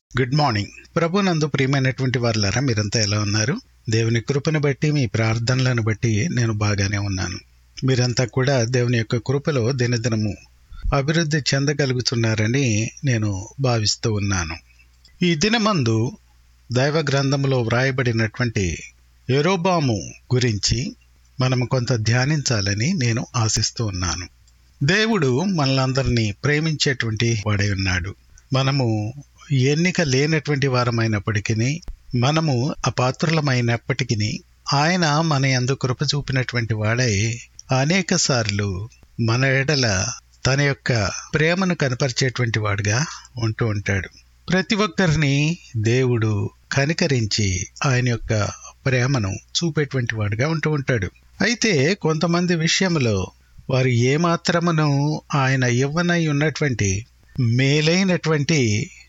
good morning ప్రభునందు ప్రియమైనటువంటి వారులారా మీరంతా ఎలా ఉన్నారు దేవుని కృపను బట్టి మీ ప్రార్థనలను బట్టి నేను బాగానే ఉన్నాను మీరంతా కూడా దేవుని యొక్క కృపలో దినదినము అభివృద్ధి చెందగలుగుతున్నారని నేను భావిస్తూ ఉన్నాను ఈ దినమందు దైవ గ్రంథంలో వ్రాయబడినటువంటి ఎరోబాము గురించి మనం కొంత ధ్యానించాలని నేను ఆశిస్తూ ఉన్నాను దేవుడు మనలందరినీ ప్రేమించేటువంటి వాడై ఉన్నాడు మనము ఎన్నిక లేనటువంటి వారమైనప్పటికీ మనము అపాత్రులమైనప్పటికీ ఆయన మన యందు కృప చూపినటువంటి వాడై అనేక సార్లు మన ఎడల తన యొక్క ప్రేమను కనపరిచేటువంటి వాడుగా ఉంటూ ఉంటాడు ప్రతి ఒక్కరిని దేవుడు కనికరించి ఆయన యొక్క ప్రేమను చూపేటువంటి వాడుగా ఉంటూ ఉంటాడు అయితే కొంతమంది విషయంలో వారు ఏమాత్రమును ఆయన ఇవ్వనై ఉన్నటువంటి మేలైనటువంటి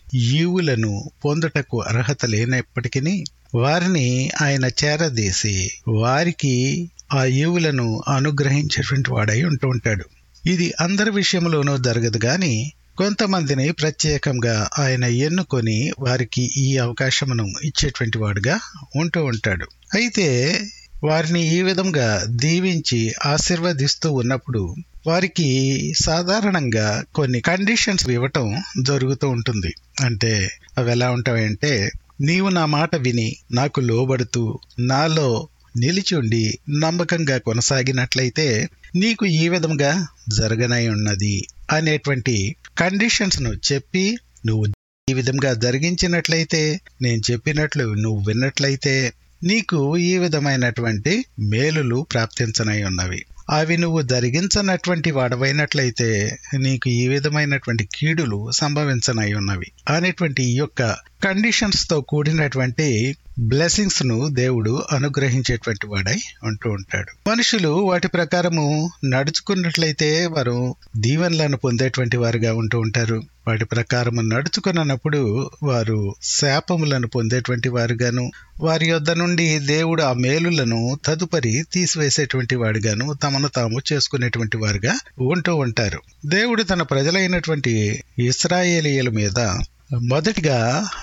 ఈవులను పొందుటకు అర్హత లేనప్పటికీ వారిని ఆయన చేరదీసి వారికి ఆ ఈవులను అనుగ్రహించేటువంటి వాడై ఉంటూ ఉంటాడు ఇది అందరి విషయంలోనూ జరగదు గాని కొంతమందిని ప్రత్యేకంగా ఆయన ఎన్నుకొని వారికి ఈ అవకాశమును ఇచ్చేటువంటి వాడుగా ఉంటూ ఉంటాడు అయితే వారిని ఈ విధంగా దీవించి ఆశీర్వదిస్తూ ఉన్నప్పుడు వారికి సాధారణంగా కొన్ని కండిషన్స్ ఇవ్వటం జరుగుతూ ఉంటుంది అంటే అవి ఎలా ఉంటాయంటే నీవు నా మాట విని నాకు లోబడుతూ నాలో నిలిచి ఉండి నమ్మకంగా కొనసాగినట్లయితే నీకు ఈ విధంగా జరగనై ఉన్నది అనేటువంటి కండిషన్స్ ను చెప్పి నువ్వు ఈ విధంగా జరిగించినట్లయితే నేను చెప్పినట్లు నువ్వు విన్నట్లయితే నీకు ఈ విధమైనటువంటి మేలులు ప్రాప్తించనై ఉన్నవి అవి నువ్వు జరిగించనటువంటి వాడవైనట్లయితే నీకు ఈ విధమైనటువంటి కీడులు సంభవించనై ఉన్నవి అనేటువంటి ఈ యొక్క కండిషన్స్ తో కూడినటువంటి బ్లెస్సింగ్స్ ను దేవుడు అనుగ్రహించేటువంటి వాడై ఉంటూ ఉంటాడు మనుషులు వాటి ప్రకారము నడుచుకున్నట్లయితే వారు దీవెనలను పొందేటువంటి వారుగా ఉంటూ ఉంటారు వాటి ప్రకారము నడుచుకున్నప్పుడు వారు శాపములను పొందేటువంటి వారుగాను వారి యొద్ద నుండి దేవుడు ఆ మేలులను తదుపరి తీసివేసేటువంటి వాడుగాను తమను తాము చేసుకునేటువంటి వారుగా ఉంటూ ఉంటారు దేవుడు తన ప్రజలైనటువంటి ఇస్రాయేలీయుల మీద మొదటిగా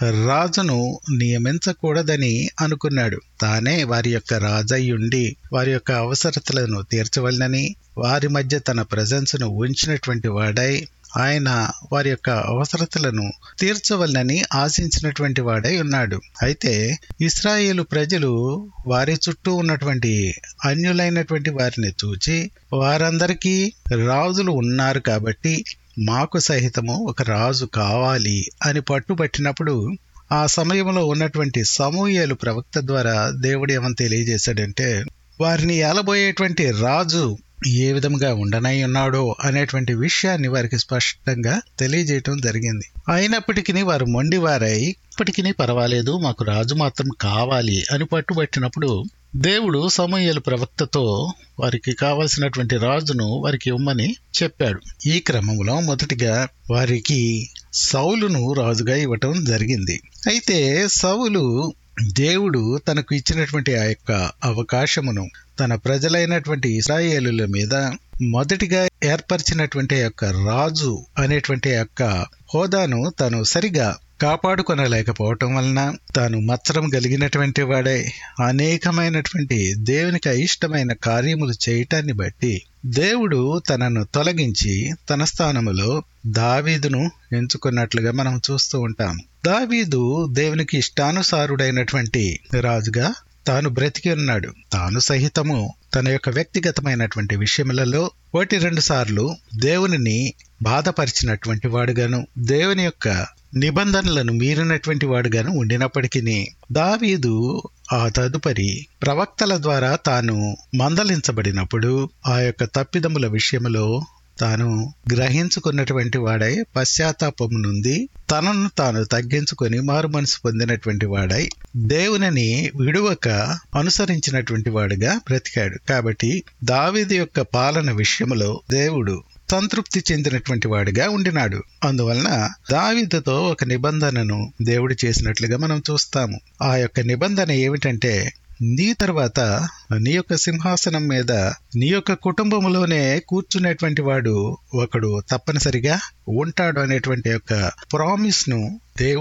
రాజును నియమించకూడదని అనుకున్నాడు తానే వారి యొక్క రాజయ్యుండి వారి యొక్క అవసరతలను తీర్చవలనని వారి మధ్య తన ప్రజెన్స్ను ఉంచినటువంటి వాడై ఆయన వారి యొక్క అవసరతలను తీర్చవలనని ఆశించినటువంటి వాడై ఉన్నాడు అయితే ఇస్రాయేలు ప్రజలు వారి చుట్టూ ఉన్నటువంటి అన్యులైనటువంటి వారిని చూచి వారందరికీ రాజులు ఉన్నారు కాబట్టి మాకు సహితము ఒక రాజు కావాలి అని పట్టుబట్టినప్పుడు ఆ సమయంలో ఉన్నటువంటి సమూహేలు ప్రవక్త ద్వారా దేవుడు ఏమని తెలియజేశాడంటే వారిని ఏలబోయేటువంటి రాజు ఏ విధంగా ఉండనై ఉన్నాడో అనేటువంటి విషయాన్ని వారికి స్పష్టంగా తెలియజేయటం జరిగింది అయినప్పటికీ వారు మొండివారై ఇప్పటికీ పర్వాలేదు మాకు రాజు మాత్రం కావాలి అని పట్టుబట్టినప్పుడు దేవుడు సమూహలు ప్రవక్తతో వారికి కావలసినటువంటి రాజును వారికి ఇవ్వమని చెప్పాడు ఈ క్రమంలో మొదటిగా వారికి సౌలును రాజుగా ఇవ్వటం జరిగింది అయితే సౌలు దేవుడు తనకు ఇచ్చినటువంటి ఆ యొక్క అవకాశమును తన ప్రజలైనటువంటి ఇస్రాయేలుల మీద మొదటిగా ఏర్పరిచినటువంటి యొక్క రాజు అనేటువంటి యొక్క హోదాను తను సరిగా కాపాడుకొనలేకపోవటం వలన తాను మత్సరం కలిగినటువంటి వాడై అనేకమైనటువంటి దేవునికి అయిష్టమైన కార్యములు చేయటాన్ని బట్టి దేవుడు తనను తొలగించి తన స్థానములో దావీదును ఎంచుకున్నట్లుగా మనం చూస్తూ ఉంటాం దావీదు దేవునికి ఇష్టానుసారుడైనటువంటి రాజుగా తాను బ్రతికి ఉన్నాడు తాను సహితము తన యొక్క వ్యక్తిగతమైనటువంటి విషయములలో ఒకటి రెండు సార్లు దేవునిని బాధపరిచినటువంటి వాడుగాను దేవుని యొక్క నిబంధనలను మీరినటువంటి వాడుగాను ఉండినప్పటికీ దావీదు ఆ తదుపరి ప్రవక్తల ద్వారా తాను మందలించబడినప్పుడు ఆ యొక్క తప్పిదముల విషయములో తాను గ్రహించుకున్నటువంటి వాడై పశ్చాత్తాపము నుండి తనను తాను తగ్గించుకొని మారు మనసు పొందినటువంటి వాడై దేవునిని విడువక అనుసరించినటువంటి వాడుగా బ్రతికాడు కాబట్టి దావీదు యొక్క పాలన విషయములో దేవుడు సంతృప్తి చెందినటువంటి వాడిగా ఉండినాడు అందువలన దావీదుతో ఒక నిబంధనను దేవుడు చేసినట్లుగా మనం చూస్తాము ఆ యొక్క నిబంధన ఏమిటంటే నీ తర్వాత నీ యొక్క సింహాసనం మీద నీ యొక్క కుటుంబంలోనే కూర్చునేటువంటి వాడు ఒకడు తప్పనిసరిగా ఉంటాడు అనేటువంటి యొక్క ప్రామిస్ ను దేవుడు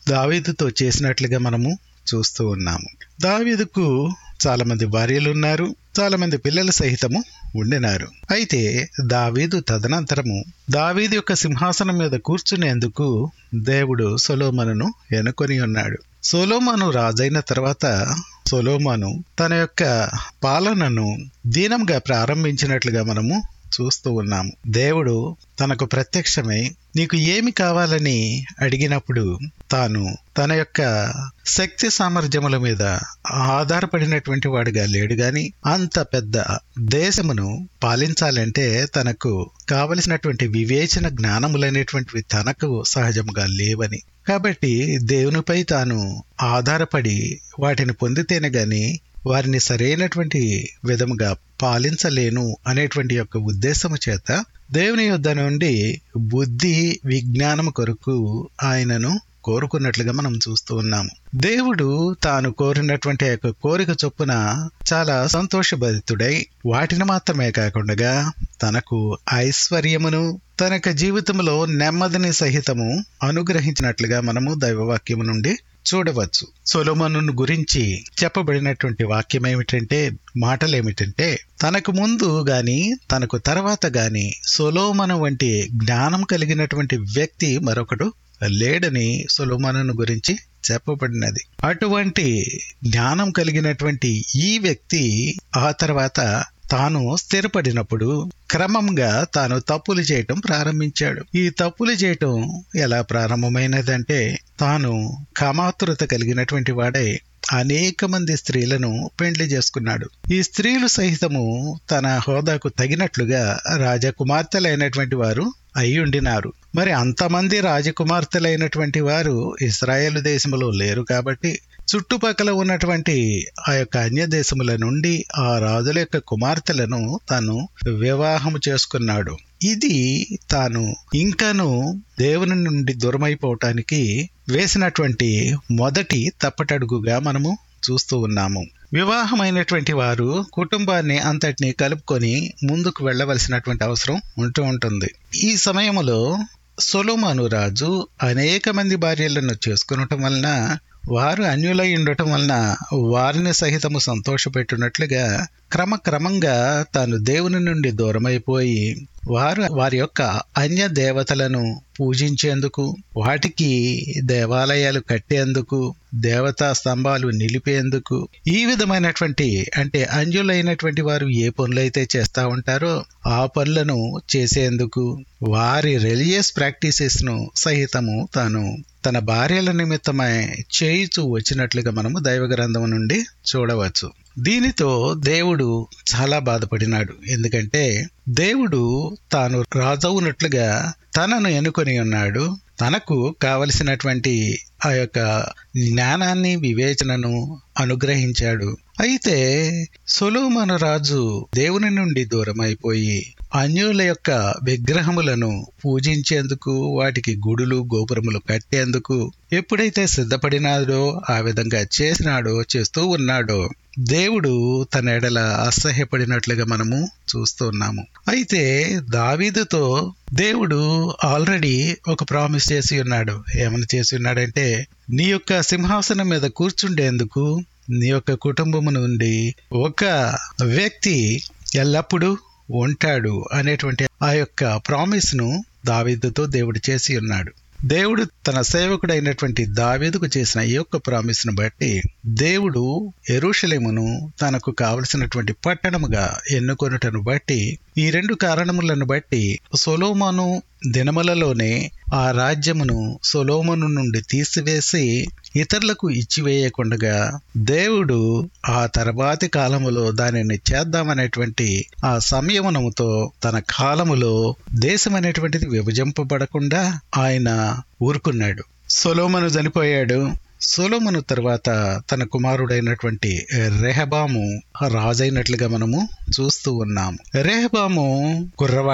దావీదుతో చేసినట్లుగా మనము చూస్తూ ఉన్నాము దావీదుకు చాలా మంది భార్యలు ఉన్నారు చాలా మంది పిల్లల సహితము ఉండినారు అయితే దావీదు తదనంతరము దావీదు యొక్క సింహాసనం మీద కూర్చునేందుకు దేవుడు సొలోమనును ఎన్నుకొని ఉన్నాడు సొలోమను రాజైన తర్వాత సొలోమను తన యొక్క పాలనను దీనంగా ప్రారంభించినట్లుగా మనము చూస్తూ ఉన్నాము దేవుడు తనకు ప్రత్యక్షమై నీకు ఏమి కావాలని అడిగినప్పుడు తాను తన యొక్క శక్తి సామర్థ్యముల మీద ఆధారపడినటువంటి వాడుగా లేడు గాని అంత పెద్ద దేశమును పాలించాలంటే తనకు కావలసినటువంటి వివేచన జ్ఞానములైనటువంటివి తనకు సహజముగా లేవని కాబట్టి దేవునిపై తాను ఆధారపడి వాటిని పొందితేనే గాని వారిని సరైనటువంటి విధముగా పాలించలేను అనేటువంటి యొక్క ఉద్దేశము చేత దేవుని యొద్ద నుండి బుద్ధి విజ్ఞానం కొరకు ఆయనను కోరుకున్నట్లుగా మనం చూస్తూ ఉన్నాము దేవుడు తాను కోరినటువంటి యొక్క కోరిక చొప్పున చాలా సంతోషభరితుడై వాటిని మాత్రమే కాకుండా తనకు ఐశ్వర్యమును తన యొక్క జీవితంలో నెమ్మదిని సహితము అనుగ్రహించినట్లుగా మనము దైవవాక్యము నుండి చూడవచ్చు సొలోమను గురించి చెప్పబడినటువంటి వాక్యం ఏమిటంటే మాటలు ఏమిటంటే తనకు ముందు గాని తనకు తర్వాత గాని సొలోమను వంటి జ్ఞానం కలిగినటువంటి వ్యక్తి మరొకడు లేడని సొలోమను గురించి చెప్పబడినది అటువంటి జ్ఞానం కలిగినటువంటి ఈ వ్యక్తి ఆ తర్వాత తాను స్థిరపడినప్పుడు క్రమంగా తాను తప్పులు చేయటం ప్రారంభించాడు ఈ తప్పులు చేయటం ఎలా ప్రారంభమైనదంటే తాను కామాతురత కలిగినటువంటి వాడై అనేక మంది స్త్రీలను పెండ్లి చేసుకున్నాడు ఈ స్త్రీలు సహితము తన హోదాకు తగినట్లుగా రాజకుమార్తెలైనటువంటి వారు అయి ఉండినారు మరి అంతమంది రాజకుమార్తెలైనటువంటి వారు ఇస్రాయేల్ దేశంలో లేరు కాబట్టి చుట్టుపక్కల ఉన్నటువంటి ఆ యొక్క అన్య దేశముల నుండి ఆ రాజుల యొక్క కుమార్తెలను తాను వివాహము చేసుకున్నాడు ఇది తాను ఇంకను దేవుని నుండి దూరమైపోవటానికి వేసినటువంటి మొదటి తప్పటడుగుగా మనము చూస్తూ ఉన్నాము వివాహమైనటువంటి వారు కుటుంబాన్ని అంతటిని కలుపుకొని ముందుకు వెళ్ళవలసినటువంటి అవసరం ఉంటూ ఉంటుంది ఈ సమయంలో సొలోమాను రాజు అనేక మంది భార్యలను చేసుకునటం వలన వారు అన్యులై ఉండటం వలన వారిని సహితము సంతోషపెట్టినట్లుగా క్రమక్రమంగా తాను దేవుని నుండి దూరమైపోయి వారు వారి యొక్క అన్య దేవతలను పూజించేందుకు వాటికి దేవాలయాలు కట్టేందుకు దేవతా స్తంభాలు నిలిపేందుకు ఈ విధమైనటువంటి అంటే అంజులైనటువంటి వారు ఏ పనులైతే చేస్తా ఉంటారో ఆ పనులను చేసేందుకు వారి రిలీజియస్ ప్రాక్టీసెస్ ను సహితము తాను తన భార్యల నిమిత్తమై చేయిచూ వచ్చినట్లుగా మనము దైవ గ్రంథం నుండి చూడవచ్చు దీనితో దేవుడు చాలా బాధపడినాడు ఎందుకంటే దేవుడు తాను రాజవునట్లుగా తనను ఎన్నుకొని ఉన్నాడు తనకు కావలసినటువంటి ఆ యొక్క జ్ఞానాన్ని వివేచనను అనుగ్రహించాడు అయితే సొలోమను రాజు దేవుని నుండి దూరమైపోయి అన్యుల యొక్క విగ్రహములను పూజించేందుకు వాటికి గుడులు గోపురములు కట్టేందుకు ఎప్పుడైతే సిద్ధపడినాడో ఆ విధంగా చేసినాడో చేస్తూ ఉన్నాడో దేవుడు తన ఎడల అసహ్యపడినట్లుగా మనము చూస్తూ ఉన్నాము అయితే దావీదుతో దేవుడు ఆల్రెడీ ఒక ప్రామిస్ చేసి ఉన్నాడు ఏమని చేసి ఉన్నాడంటే నీ యొక్క సింహాసనం మీద కూర్చుండేందుకు నీ యొక్క కుటుంబము నుండి ఒక వ్యక్తి ఎల్లప్పుడూ ఉంటాడు అనేటువంటి ఆ యొక్క ప్రామిస్ ను దావీదుతో దేవుడు చేసి ఉన్నాడు దేవుడు తన సేవకుడైనటువంటి దావీదుకు చేసిన ఈ యొక్క ప్రామిస్ ను బట్టి దేవుడు ఎరుషలేమును తనకు కావలసినటువంటి పట్టణముగా ఎన్నుకొనుటను బట్టి ఈ రెండు కారణములను బట్టి సొలోమను దినములలోనే ఆ రాజ్యమును సొలోమను నుండి తీసివేసి ఇతరులకు ఇచ్చివేయకుండగా దేవుడు ఆ తర్వాతి కాలములో దానిని చేద్దామనేటువంటి ఆ సంయమనముతో తన కాలములో దేశం అనేటువంటిది విభజింపబడకుండా ఆయన ఊరుకున్నాడు సొలోమను చనిపోయాడు సొలోమను తర్వాత తన కుమారుడైనటువంటి రెహబాము రాజైనట్లుగా మనము చూస్తూ ఉన్నాము రెహబాము కుర్రవాడు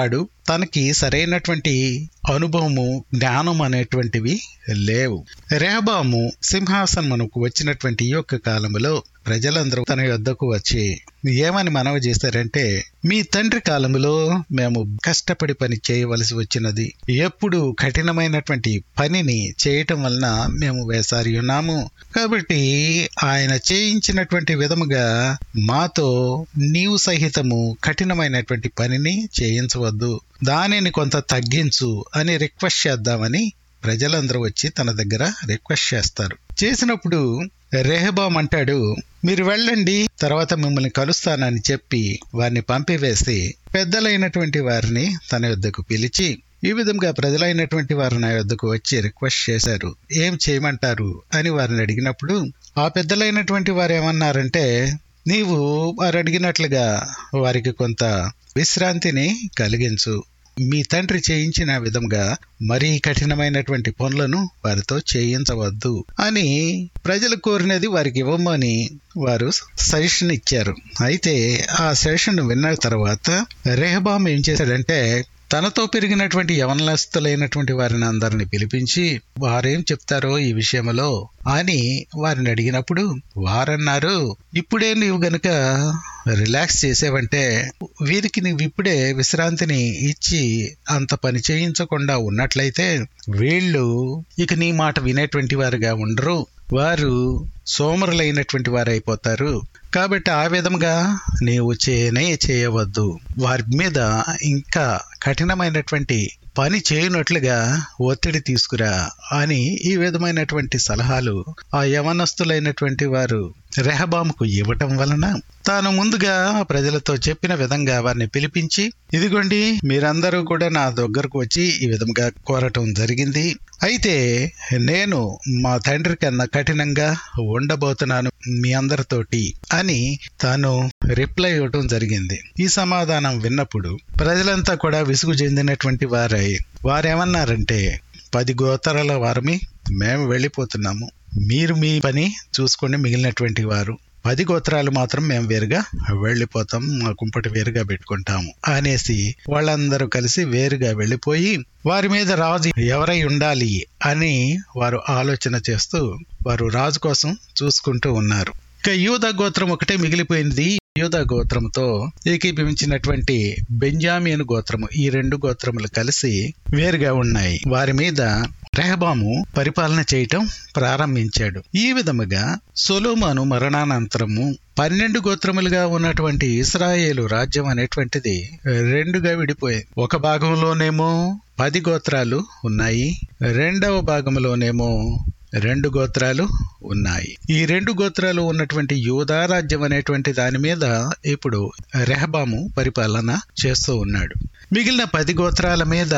తనకి సరైనటువంటి అనుభవము జ్ఞానం అనేటువంటివి లేవు రేహబాము సింహాసనమునకు వచ్చినటువంటి ఈ యొక్క కాలంలో ప్రజలందరూ తన యొద్దకు వచ్చి ఏమని మనవి చేశారంటే మీ తండ్రి కాలంలో మేము కష్టపడి పని చేయవలసి వచ్చినది ఎప్పుడు కఠినమైనటువంటి పనిని చేయటం వలన మేము వేసారి ఉన్నాము కాబట్టి ఆయన చేయించినటువంటి విధముగా మాతో నీవు సహితము కఠినమైనటువంటి పనిని చేయించవద్దు దానిని కొంత తగ్గించు అని రిక్వెస్ట్ చేద్దామని ప్రజలందరూ వచ్చి తన దగ్గర రిక్వెస్ట్ చేస్తారు చేసినప్పుడు రెహబాం అంటాడు మీరు వెళ్ళండి తర్వాత మిమ్మల్ని కలుస్తానని చెప్పి వారిని పంపివేసి పెద్దలైనటువంటి వారిని తన యొద్దకు పిలిచి ఈ విధంగా ప్రజలైనటువంటి వారు నా యొద్దకు వచ్చి రిక్వెస్ట్ చేశారు ఏం చేయమంటారు అని వారిని అడిగినప్పుడు ఆ పెద్దలైనటువంటి వారు ఏమన్నారంటే నీవు వారు అడిగినట్లుగా వారికి కొంత విశ్రాంతిని కలిగించు మీ తండ్రి చేయించిన విధంగా మరీ కఠినమైనటువంటి పనులను వారితో చేయించవద్దు అని ప్రజలు కోరినది వారికి ఇవ్వమని వారు సజెషన్ ఇచ్చారు అయితే ఆ సజెషన్ విన్న తర్వాత రెహబాం ఏం చేశాడంటే తనతో పెరిగినటువంటి యవనస్తులైనటువంటి వారిని అందరిని పిలిపించి వారేం చెప్తారో ఈ విషయంలో అని వారిని అడిగినప్పుడు వారన్నారు ఇప్పుడే నీవు గనుక రిలాక్స్ చేసేవంటే వీరికి నీవు ఇప్పుడే విశ్రాంతిని ఇచ్చి అంత పని చేయించకుండా ఉన్నట్లయితే వీళ్ళు ఇక నీ మాట వినేటువంటి వారుగా ఉండరు వారు సోమరులైనటువంటి వారు అయిపోతారు కాబట్టి ఆ విధంగా నీవు చేయనే చేయవద్దు వారి మీద ఇంకా కఠినమైనటువంటి పని చేయనట్లుగా ఒత్తిడి తీసుకురా అని ఈ విధమైనటువంటి సలహాలు ఆ యవనస్తులైనటువంటి వారు రెహబాముకు ఇవ్వటం వలన తాను ముందుగా ప్రజలతో చెప్పిన విధంగా వారిని పిలిపించి ఇదిగోండి మీరందరూ కూడా నా దగ్గరకు వచ్చి ఈ విధంగా కోరటం జరిగింది అయితే నేను మా తండ్రి కన్నా కఠినంగా ఉండబోతున్నాను మీ అందరితోటి అని తాను రిప్లై ఇవ్వటం జరిగింది ఈ సమాధానం విన్నప్పుడు ప్రజలంతా కూడా విసుగు చెందినటువంటి వారై వారేమన్నారంటే పది గోతరాల వారమి మేము వెళ్ళిపోతున్నాము మీరు మీ పని చూసుకోండి మిగిలినటువంటి వారు పది గోత్రాలు మాత్రం మేము వేరుగా వెళ్ళిపోతాం మా కుంపటి వేరుగా పెట్టుకుంటాము అనేసి వాళ్ళందరూ కలిసి వేరుగా వెళ్ళిపోయి వారి మీద రాజు ఎవరై ఉండాలి అని వారు ఆలోచన చేస్తూ వారు రాజు కోసం చూసుకుంటూ ఉన్నారు ఇక యూద గోత్రం ఒకటే మిగిలిపోయింది యూద గోత్రంతో ఏకీభవించినటువంటి బెంజామీను గోత్రము ఈ రెండు గోత్రములు కలిసి వేరుగా ఉన్నాయి వారి మీద రెహబాము పరిపాలన చేయటం ప్రారంభించాడు ఈ విధముగా సొలోమాను మరణానంతరము పన్నెండు గోత్రములుగా ఉన్నటువంటి ఇస్రాయేలు రాజ్యం అనేటువంటిది రెండుగా విడిపోయింది ఒక భాగంలోనేమో పది గోత్రాలు ఉన్నాయి రెండవ భాగంలోనేమో రెండు గోత్రాలు ఉన్నాయి ఈ రెండు గోత్రాలు ఉన్నటువంటి యూదా రాజ్యం అనేటువంటి దాని మీద ఇప్పుడు రెహబాము పరిపాలన చేస్తూ ఉన్నాడు మిగిలిన పది గోత్రాల మీద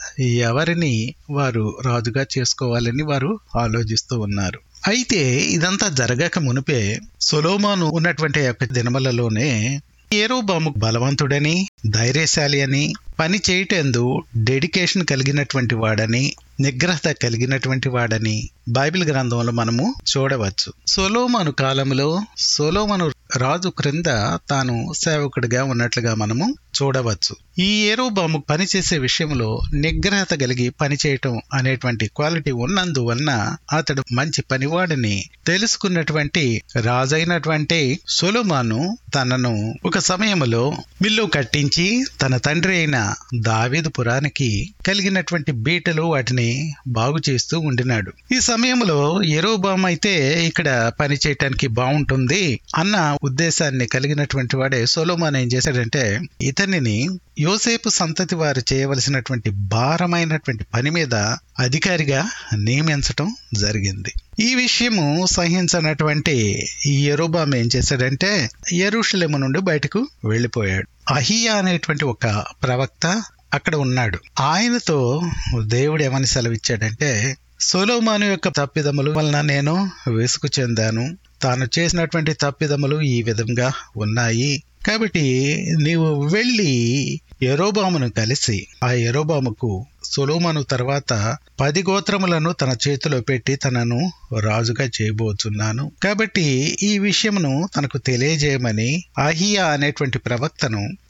ఎవరిని వారు రాజుగా చేసుకోవాలని వారు ఆలోచిస్తూ ఉన్నారు అయితే ఇదంతా జరగక మునిపే సొలోమాను ఉన్నటువంటి యొక్క దినములలోనే ఏరోబాము బలవంతుడని ధైర్యశాలి అని పని చేయటందు డెడికేషన్ కలిగినటువంటి వాడని నిగ్రహత కలిగినటువంటి వాడని బైబిల్ గ్రంథంలో మనము చూడవచ్చు సొలోమను కాలంలో సొలోమను రాజు క్రింద తాను సేవకుడిగా ఉన్నట్లుగా మనము చూడవచ్చు ఈ ఏరోబాము పనిచేసే విషయంలో నిగ్రహత కలిగి పనిచేయటం అనేటువంటి క్వాలిటీ ఉన్నందువలన అతడు మంచి పనివాడిని తెలుసుకున్నటువంటి రాజైనటువంటి సొలోమాను తనను ఒక సమయంలో మిల్లు కట్టించి తన తండ్రి అయిన దావీదు పురానికి కలిగినటువంటి బీటలు వాటిని బాగు చేస్తూ ఉండినాడు ఈ సమయంలో ఎరోబామ్ అయితే ఇక్కడ పని చేయటానికి బాగుంటుంది అన్న ఉద్దేశాన్ని కలిగినటువంటి వాడే సోలోమాన్ ఏం చేశాడంటే ఇతనిని యోసేపు సంతతి వారు చేయవలసినటువంటి భారమైనటువంటి పని మీద అధికారిగా నియమించటం జరిగింది ఈ విషయము సహించనటువంటి ఈ ఎరోబామ్ ఏం చేశాడంటే ఎరుషలేము నుండి బయటకు వెళ్ళిపోయాడు అహియా అనేటువంటి ఒక ప్రవక్త అక్కడ ఉన్నాడు ఆయనతో దేవుడు ఏమని సెలవిచ్చాడంటే సొలోమాను యొక్క తప్పిదముల వలన నేను విసుగు చెందాను తాను చేసినటువంటి తప్పిదములు ఈ విధంగా ఉన్నాయి కాబట్టి నీవు వెళ్ళి ఎరోబామును కలిసి ఆ ఎరోబాముకు సొలోమను తర్వాత పది గోత్రములను తన చేతిలో పెట్టి తనను రాజుగా చేయబోతున్నాను కాబట్టి ఈ విషయమును తనకు తెలియజేయమని అహియా అనేటువంటి ప్రవక్తను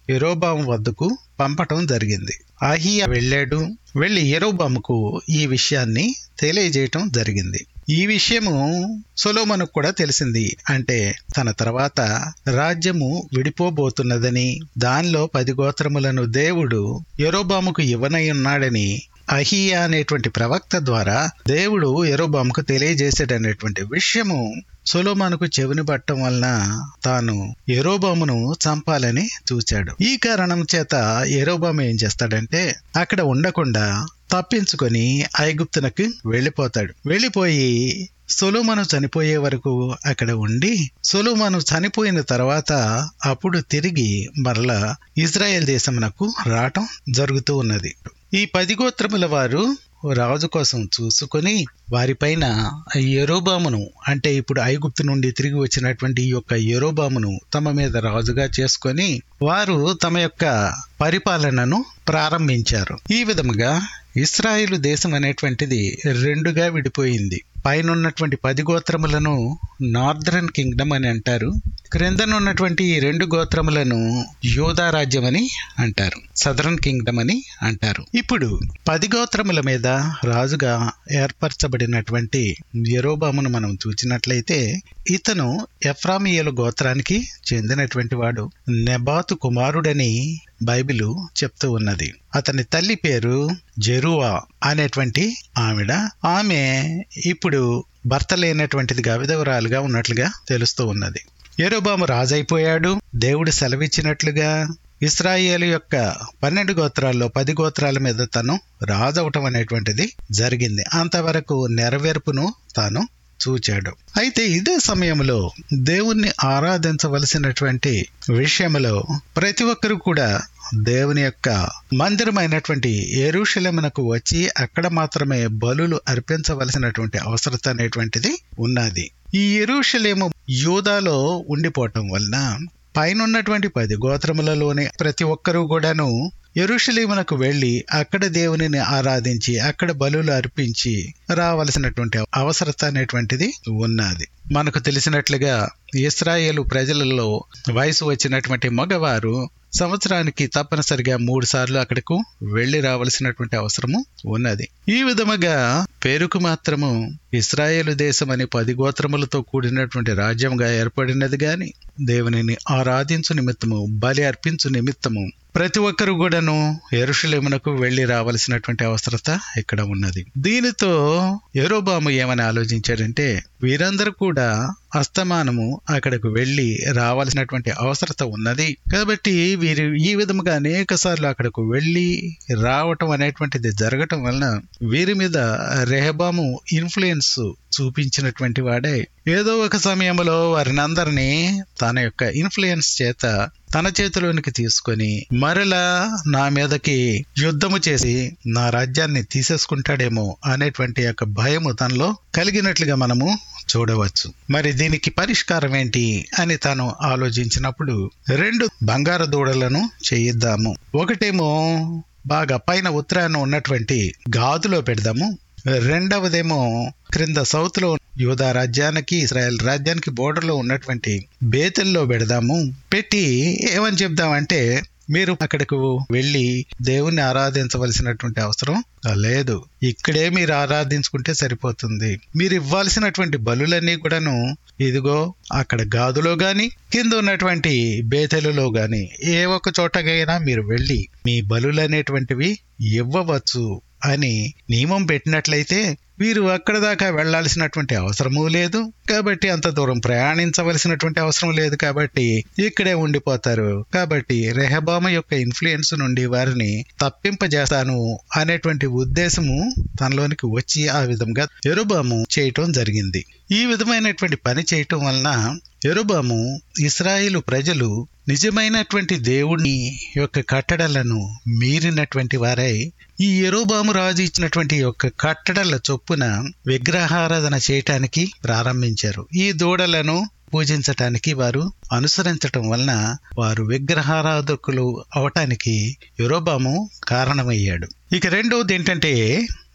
ఎరోబాము వద్దకు పంపటం జరిగింది అహియా వెళ్ళాడు వెళ్లి ఎరోబాముకు ఈ విషయాన్ని తెలియజేయటం జరిగింది ఈ విషయము సొలోమనుకు కూడా తెలిసింది అంటే తన తర్వాత రాజ్యము విడిపోబోతున్నదని దానిలో పది గోత్రములను దేవుడు ఎరోబాముకు ఇవ్వనై ఉన్నాడని అహియా అనేటువంటి ప్రవక్త ద్వారా దేవుడు ఎరోబాముకు తెలియజేశాడనేటువంటి విషయము సొలోమానుకు చెవిని పట్టడం వలన తాను ఎరోబామును చంపాలని చూచాడు ఈ కారణం చేత ఎరోబాము ఏం చేస్తాడంటే అక్కడ ఉండకుండా తప్పించుకొని ఐగుప్తునకు వెళ్ళిపోతాడు వెళ్ళిపోయి సొలోమను చనిపోయే వరకు అక్కడ ఉండి సొలోమను చనిపోయిన తర్వాత అప్పుడు తిరిగి మరలా ఇజ్రాయెల్ దేశమునకు రావటం జరుగుతూ ఉన్నది ఈ పది గోత్రముల వారు రాజు కోసం చూసుకొని వారిపైన ఎరోబామును అంటే ఇప్పుడు ఐగుప్తు నుండి తిరిగి వచ్చినటువంటి ఈ యొక్క ఎరోబామును తమ మీద రాజుగా చేసుకొని వారు తమ యొక్క పరిపాలనను ప్రారంభించారు ఈ విధముగా ఇస్రాయిలు దేశం అనేటువంటిది రెండుగా విడిపోయింది పైన ఉన్నటువంటి పది గోత్రములను నార్దరన్ కింగ్డమ్ అని అంటారు క్రిందనున్నటువంటి ఈ రెండు గోత్రములను యోధా రాజ్యం అని అంటారు సదరన్ కింగ్డమ్ అని అంటారు ఇప్పుడు పది గోత్రముల మీద రాజుగా ఏర్పరచబడినటువంటి యరోబామును మనం చూచినట్లయితే ఇతను ఎఫ్రామియలు గోత్రానికి చెందినటువంటి వాడు నెబాతు కుమారుడని బైబిలు చెప్తూ ఉన్నది అతని తల్లి పేరు జెరువా అనేటువంటి ఆవిడ ఆమె ఇప్పుడు భర్త లేనటువంటిదిగా విధవరాలుగా ఉన్నట్లుగా తెలుస్తూ ఉన్నది ఎరోబాము రాజైపోయాడు దేవుడు సెలవిచ్చినట్లుగా ఇస్రాయేల్ యొక్క పన్నెండు గోత్రాల్లో పది గోత్రాల మీద తను రాజవటం అనేటువంటిది జరిగింది అంతవరకు నెరవేర్పును తాను చూచాడు అయితే ఇదే సమయంలో దేవుణ్ణి ఆరాధించవలసినటువంటి విషయంలో ప్రతి ఒక్కరు కూడా దేవుని యొక్క మందిరమైనటువంటి ఏరుశలమునకు వచ్చి అక్కడ మాత్రమే బలులు అర్పించవలసినటువంటి అవసరత అనేటువంటిది ఉన్నది ఈ ఎరుషలేము యూదాలో ఉండిపోవటం వలన పైన ఉన్నటువంటి పది గోత్రములలోని ప్రతి ఒక్కరూ కూడాను ఎరుషలేమునకు వెళ్లి అక్కడ దేవునిని ఆరాధించి అక్కడ బలులు అర్పించి రావలసినటువంటి అవసరత అనేటువంటిది ఉన్నది మనకు తెలిసినట్లుగా ఇస్రాయేలు ప్రజలలో వయసు వచ్చినటువంటి మగవారు సంవత్సరానికి తప్పనిసరిగా మూడు సార్లు అక్కడకు వెళ్లి రావలసినటువంటి అవసరము ఉన్నది ఈ విధముగా పేరుకు మాత్రము ఇస్రాయేలు దేశం అని పది గోత్రములతో కూడినటువంటి రాజ్యంగా ఏర్పడినది గాని దేవునిని ఆరాధించు నిమిత్తము బలి అర్పించు నిమిత్తము ప్రతి ఒక్కరు కూడాను ఎరుషులేమునకు వెళ్లి రావలసినటువంటి అవసరత ఇక్కడ ఉన్నది దీనితో ఎరోబాము ఏమని ఆలోచించాడంటే వీరందరూ కూడా అస్తమానము అక్కడకు వెళ్లి రావాల్సినటువంటి అవసరత ఉన్నది కాబట్టి వీరు ఈ విధముగా అనేక సార్లు అక్కడకు వెళ్లి రావటం అనేటువంటిది జరగటం వలన వీరి మీద రెహబాము ఇన్ఫ్లుయెన్స్ చూపించినటువంటి వాడే ఏదో ఒక సమయంలో వారిని అందరినీ తన యొక్క ఇన్ఫ్లుయెన్స్ చేత తన చేతిలోనికి తీసుకొని మరలా నా మీదకి యుద్ధము చేసి నా రాజ్యాన్ని తీసేసుకుంటాడేమో అనేటువంటి యొక్క భయము తనలో కలిగినట్లుగా మనము చూడవచ్చు మరి దీనికి పరిష్కారం ఏంటి అని తాను ఆలోచించినప్పుడు రెండు బంగారు దూడలను చేయిద్దాము ఒకటేమో బాగా పైన ఉత్తరాన ఉన్నటువంటి గాదులో పెడదాము రెండవదేమో క్రింద సౌత్ లో యూదా రాజ్యానికి ఇస్రాయల్ రాజ్యానికి బోర్డర్ లో ఉన్నటువంటి బేతల్లో పెడదాము పెట్టి ఏమని చెప్దామంటే మీరు అక్కడకు వెళ్ళి దేవుణ్ణి ఆరాధించవలసినటువంటి అవసరం లేదు ఇక్కడే మీరు ఆరాధించుకుంటే సరిపోతుంది మీరు ఇవ్వాల్సినటువంటి బలులన్నీ కూడాను ఇదిగో అక్కడ గాదులో గాని కింద ఉన్నటువంటి బేతెలలో గాని ఏ ఒక్క చోటకైనా మీరు వెళ్ళి మీ బలులనేటువంటివి ఇవ్వవచ్చు అని నియమం పెట్టినట్లయితే వీరు అక్కడ దాకా వెళ్లాల్సినటువంటి అవసరమూ లేదు కాబట్టి అంత దూరం ప్రయాణించవలసినటువంటి అవసరం లేదు కాబట్టి ఇక్కడే ఉండిపోతారు కాబట్టి రెహబామ యొక్క ఇన్ఫ్లుయెన్స్ నుండి వారిని తప్పింపజేస్తాను అనేటువంటి ఉద్దేశము తనలోనికి వచ్చి ఆ విధంగా ఎరుబాము చేయటం జరిగింది ఈ విధమైనటువంటి పని చేయటం వలన ఎరుబాము ఇస్రాయిలు ప్రజలు నిజమైనటువంటి దేవుని యొక్క కట్టడలను మీరినటువంటి వారై ఈ ఎరోబాము రాజు ఇచ్చినటువంటి యొక్క కట్టడల చొప్పున విగ్రహారాధన చేయటానికి ప్రారంభించారు ఈ దూడలను పూజించటానికి వారు అనుసరించటం వలన వారు విగ్రహారాధకులు అవటానికి యురోబాము కారణమయ్యాడు ఇక రెండవది ఏంటంటే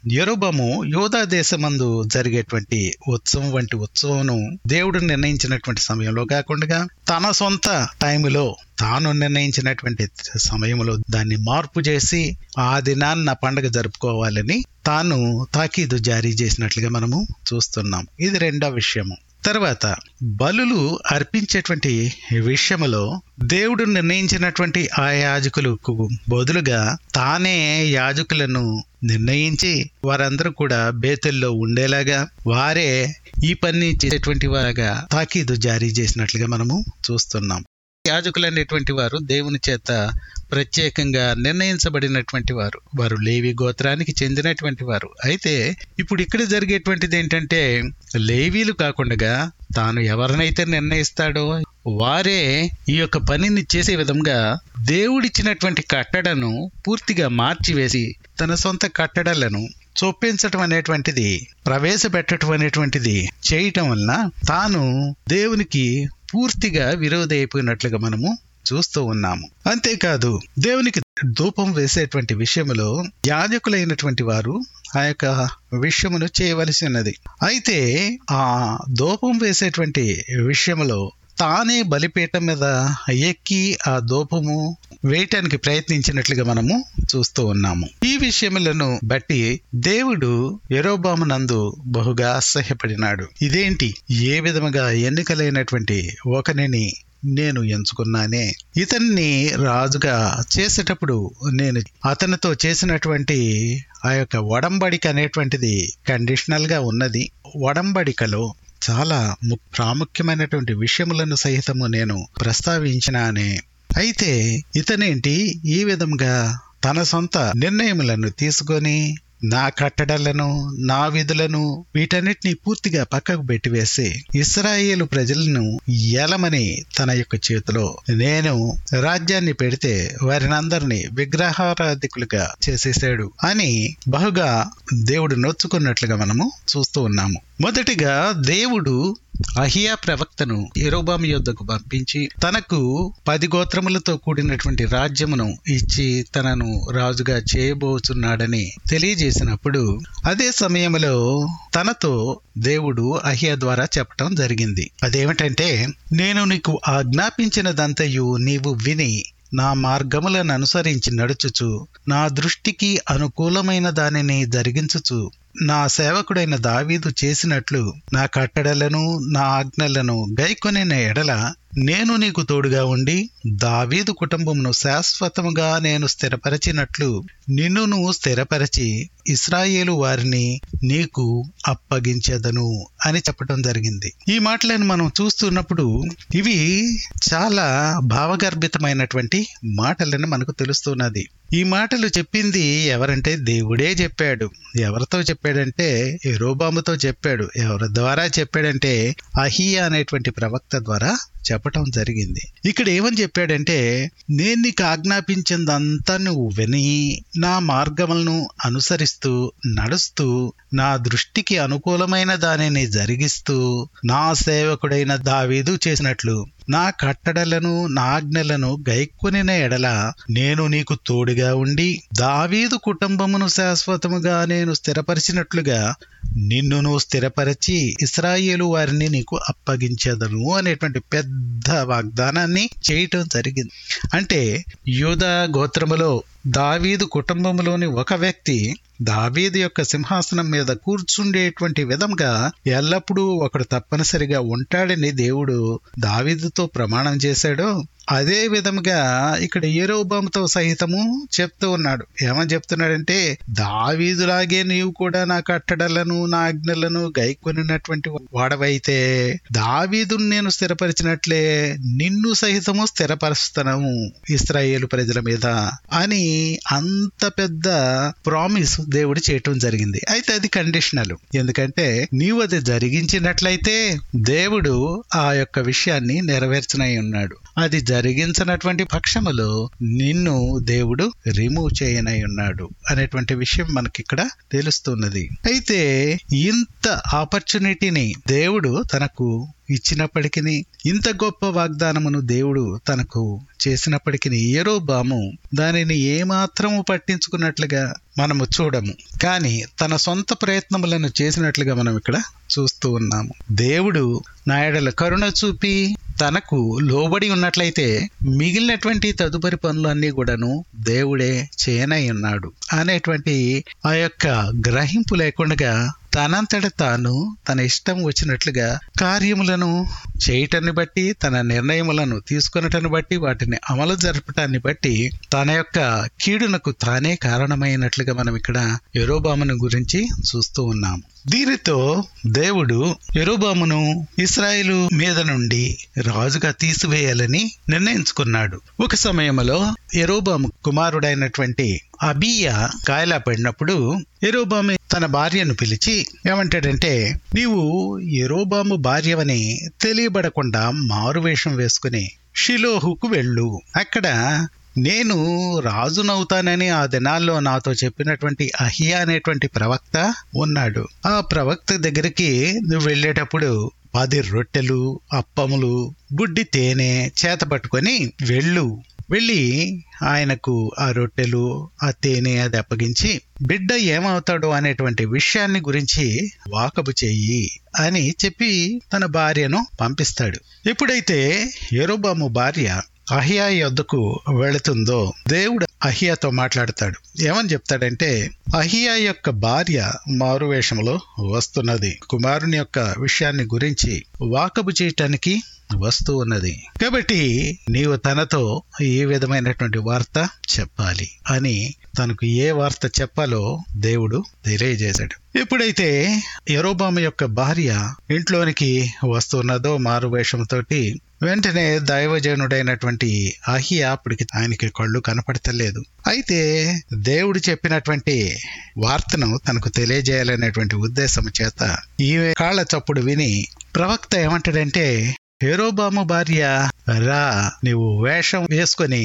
యెరొబాము యోధా దేశమందు జరిగేటువంటి ఉత్సవం వంటి ఉత్సవం దేవుడు నిర్ణయించినటువంటి సమయంలో కాకుండా తన సొంత టైములో తాను నిర్ణయించినటువంటి సమయంలో దాన్ని మార్పు చేసి ఆ దినాన్న పండగ జరుపుకోవాలని తాను తాకీదు జారీ చేసినట్లుగా మనము చూస్తున్నాం ఇది రెండో విషయము తర్వాత బలులు అర్పించేటువంటి విషయములో దేవుడు నిర్ణయించినటువంటి ఆ యాజకులకు బదులుగా తానే యాజకులను నిర్ణయించి వారందరూ కూడా బేతుల్లో ఉండేలాగా వారే ఈ పని చేసేటువంటి వారుగా తాకీదు జారీ చేసినట్లుగా మనము చూస్తున్నాం యాజకులు అనేటువంటి వారు దేవుని చేత ప్రత్యేకంగా నిర్ణయించబడినటువంటి వారు వారు లేవి గోత్రానికి చెందినటువంటి వారు అయితే ఇప్పుడు ఇక్కడ జరిగేటువంటిది ఏంటంటే లేవీలు కాకుండా తాను ఎవరినైతే నిర్ణయిస్తాడో వారే ఈ యొక్క పనిని చేసే విధంగా దేవుడిచ్చినటువంటి కట్టడను పూర్తిగా మార్చివేసి తన సొంత కట్టడలను చొప్పించటం అనేటువంటిది ప్రవేశపెట్టడం అనేటువంటిది చేయటం వలన తాను దేవునికి పూర్తిగా విరోధి అయిపోయినట్లుగా మనము చూస్తూ ఉన్నాము అంతేకాదు దేవునికి ధూపం వేసేటువంటి విషయంలో యాజకులైనటువంటి వారు ఆ యొక్క విషయమును చేయవలసి ఉన్నది అయితే ఆ ధూపం వేసేటువంటి విషయంలో తానే బలిపీఠం మీద ఎక్కి ఆ దూపము వేయటానికి ప్రయత్నించినట్లుగా మనము చూస్తూ ఉన్నాము ఈ విషయములను బట్టి దేవుడు ఎరోబాము నందు బహుగా అసహ్యపడినాడు ఇదేంటి ఏ విధముగా ఎన్నికలైనటువంటి ఒకనిని నేను ఎంచుకున్నానే ఇతన్ని రాజుగా చేసేటప్పుడు నేను అతనితో చేసినటువంటి ఆ యొక్క ఒడంబడిక అనేటువంటిది కండిషనల్ గా ఉన్నది ఒడంబడికలో చాలా ము- ప్రాముఖ్యమైనటువంటి విషయములను సహితము నేను ప్రస్తావించినానే అయితే ఇతనేంటి ఈ విధంగా తన సొంత నిర్ణయములను తీసుకొని నా కట్టడలను నా విధులను వీటన్నిటిని పూర్తిగా పక్కకు పెట్టివేసి ఇస్రాయేలు ప్రజలను ఎలమని తన యొక్క చేతిలో నేను రాజ్యాన్ని పెడితే వారిని అందరినీ విగ్రహారాధికులుగా చేసేసాడు అని బహుగా దేవుడు నొచ్చుకున్నట్లుగా మనము చూస్తూ ఉన్నాము మొదటిగా దేవుడు అహియా ప్రవక్తను ఎరోబాము యొద్దకు పంపించి తనకు పది గోత్రములతో కూడినటువంటి రాజ్యమును ఇచ్చి తనను రాజుగా చేయబోచున్నాడని తెలియజేసినప్పుడు అదే సమయంలో తనతో దేవుడు అహియా ద్వారా చెప్పటం జరిగింది అదేమిటంటే నేను నీకు ఆజ్ఞాపించినదంతయు నీవు విని నా మార్గములను అనుసరించి నడుచుచు నా దృష్టికి అనుకూలమైన దానిని జరిగించుచు నా సేవకుడైన దావీదు చేసినట్లు నా కట్టడలను నా ఆజ్ఞలను గైకొనిన ఎడల నేను నీకు తోడుగా ఉండి దావీదు కుటుంబమును శాశ్వతముగా నేను స్థిరపరచినట్లు నిన్నును స్థిరపరచి ఇస్రాయేలు వారిని నీకు అప్పగించెదను అని చెప్పడం జరిగింది ఈ మాటలను మనం చూస్తున్నప్పుడు ఇవి చాలా భావగర్భితమైనటువంటి మాటలని మనకు తెలుస్తున్నది ఈ మాటలు చెప్పింది ఎవరంటే దేవుడే చెప్పాడు ఎవరితో చెప్పాడంటే ఎరోబాముతో చెప్పాడు ఎవరి ద్వారా చెప్పాడంటే అహియా అనేటువంటి ప్రవక్త ద్వారా చెప్పటం జరిగింది ఇక్కడ ఏమని చెప్పాడంటే నేను నీకు ఆజ్ఞాపించిందంతా నువ్వు విని నా మార్గములను అనుసరిస్తూ నడుస్తూ నా దృష్టికి అనుకూలమైన దానిని జరిగిస్తూ నా సేవకుడైన దావీదు చేసినట్లు నా కట్టడలను నా ఆజ్ఞలను గైకొనిన ఎడల నేను నీకు తోడుగా ఉండి దావీదు కుటుంబమును శాశ్వతముగా నేను స్థిరపరిచినట్లుగా నిన్నును స్థిరపరిచి ఇస్రాయేలు వారిని నీకు అప్పగించేదను అనేటువంటి పెద్ద వాగ్దానాన్ని చేయటం జరిగింది అంటే యూదా గోత్రములో దావీదు కుటుంబంలోని ఒక వ్యక్తి దావీదు యొక్క సింహాసనం మీద కూర్చుండేటువంటి విధంగా ఎల్లప్పుడూ ఒకడు తప్పనిసరిగా ఉంటాడని దేవుడు దావీదుతో ప్రమాణం చేశాడో అదే విధముగా ఇక్కడ ఏరోబాముతో సహితము చెప్తూ ఉన్నాడు ఏమని చెప్తున్నాడంటే దావీదులాగే నీవు కూడా నా కట్టడలను నా ఆజ్ఞలను గైకొనినటువంటి వాడవైతే దావీదును నేను స్థిరపరిచినట్లే నిన్ను సహితము స్థిరపరుస్తాను ఇస్రాయేలు ప్రజల మీద అని అంత పెద్ద ప్రామిస్ దేవుడు చేయటం జరిగింది అయితే అది కండిషనల్ ఎందుకంటే నీవు అది జరిగించినట్లయితే దేవుడు ఆ యొక్క విషయాన్ని నెరవేర్చనై ఉన్నాడు అది జరిగించినటువంటి పక్షములో నిన్ను దేవుడు రిమూవ్ చేయనై ఉన్నాడు అనేటువంటి విషయం మనకి ఇక్కడ తెలుస్తున్నది అయితే ఇంత ఆపర్చునిటీని దేవుడు తనకు ఇచ్చినప్పటికీ ఇంత గొప్ప వాగ్దానమును దేవుడు తనకు చేసినప్పటికీ ఏరోబాము దానిని ఏమాత్రము పట్టించుకున్నట్లుగా మనము చూడము కానీ తన సొంత ప్రయత్నములను చేసినట్లుగా మనం ఇక్కడ చూస్తూ ఉన్నాము దేవుడు నా ఎడల కరుణ చూపి తనకు లోబడి ఉన్నట్లయితే మిగిలినటువంటి తదుపరి పనులన్నీ కూడాను దేవుడే చేయనై ఉన్నాడు అనేటువంటి ఆ యొక్క గ్రహింపు లేకుండా తనంతట తాను తన ఇష్టం వచ్చినట్లుగా కార్యములను చేయటాన్ని బట్టి తన నిర్ణయములను తీసుకున్నటాన్ని బట్టి వాటిని అమలు జరపటాన్ని బట్టి తన యొక్క కీడునకు తానే కారణమైనట్లుగా మనం ఇక్కడ యరోబామును గురించి చూస్తూ ఉన్నాము దీనితో దేవుడు యరోబామును ఇస్రాయేలు మీద నుండి రాజుగా తీసివేయాలని నిర్ణయించుకున్నాడు ఒక సమయంలో యరోబాము కుమారుడైనటువంటి అబియా కాయలా పడినప్పుడు ఎరోబాము తన భార్యను పిలిచి ఏమంటాడంటే నీవు ఎరోబాము భార్యవని తెలియబడకుండా మారువేషం వేసుకుని షిలోహుకు వెళ్ళు అక్కడ నేను రాజునవుతానని ఆ దినాల్లో నాతో చెప్పినటువంటి అహియా అనేటువంటి ప్రవక్త ఉన్నాడు ఆ ప్రవక్త దగ్గరికి నువ్వు వెళ్ళేటప్పుడు పది రొట్టెలు అప్పములు బుడ్డి తేనె చేత పట్టుకొని వెళ్ళు వెళ్ళి ఆయనకు ఆ రొట్టెలు ఆ తేనె అది అప్పగించి బిడ్డ ఏమవుతాడో అనేటువంటి విషయాన్ని గురించి వాకబు చెయ్యి అని చెప్పి తన భార్యను పంపిస్తాడు ఎప్పుడైతే ఎరోబాము భార్య అహియా యొద్దకు వెళుతుందో దేవుడు అహియాతో మాట్లాడతాడు ఏమని చెప్తాడంటే అహియా యొక్క భార్య మారువేషంలో వస్తున్నది కుమారుని యొక్క విషయాన్ని గురించి వాకబు చేయటానికి వస్తూ ఉన్నది కాబట్టి నీవు తనతో ఏ విధమైనటువంటి వార్త చెప్పాలి అని తనకు ఏ వార్త చెప్పాలో దేవుడు తెలియజేశాడు ఎప్పుడైతే యరోబాము యొక్క భార్య ఇంట్లోనికి వస్తున్నదో మారువేషంతోటి వెంటనే దైవజనుడైనటువంటి అహియా అప్పటికి ఆయనకి కళ్ళు కనపడతలేదు అయితే దేవుడు చెప్పినటువంటి వార్తను తనకు తెలియజేయాలనేటువంటి ఉద్దేశం చేత ఈ కాళ్ళ చప్పుడు విని ప్రవక్త ఏమంటాడంటే హేరోబాము భార్య రా నీవు వేషం వేసుకొని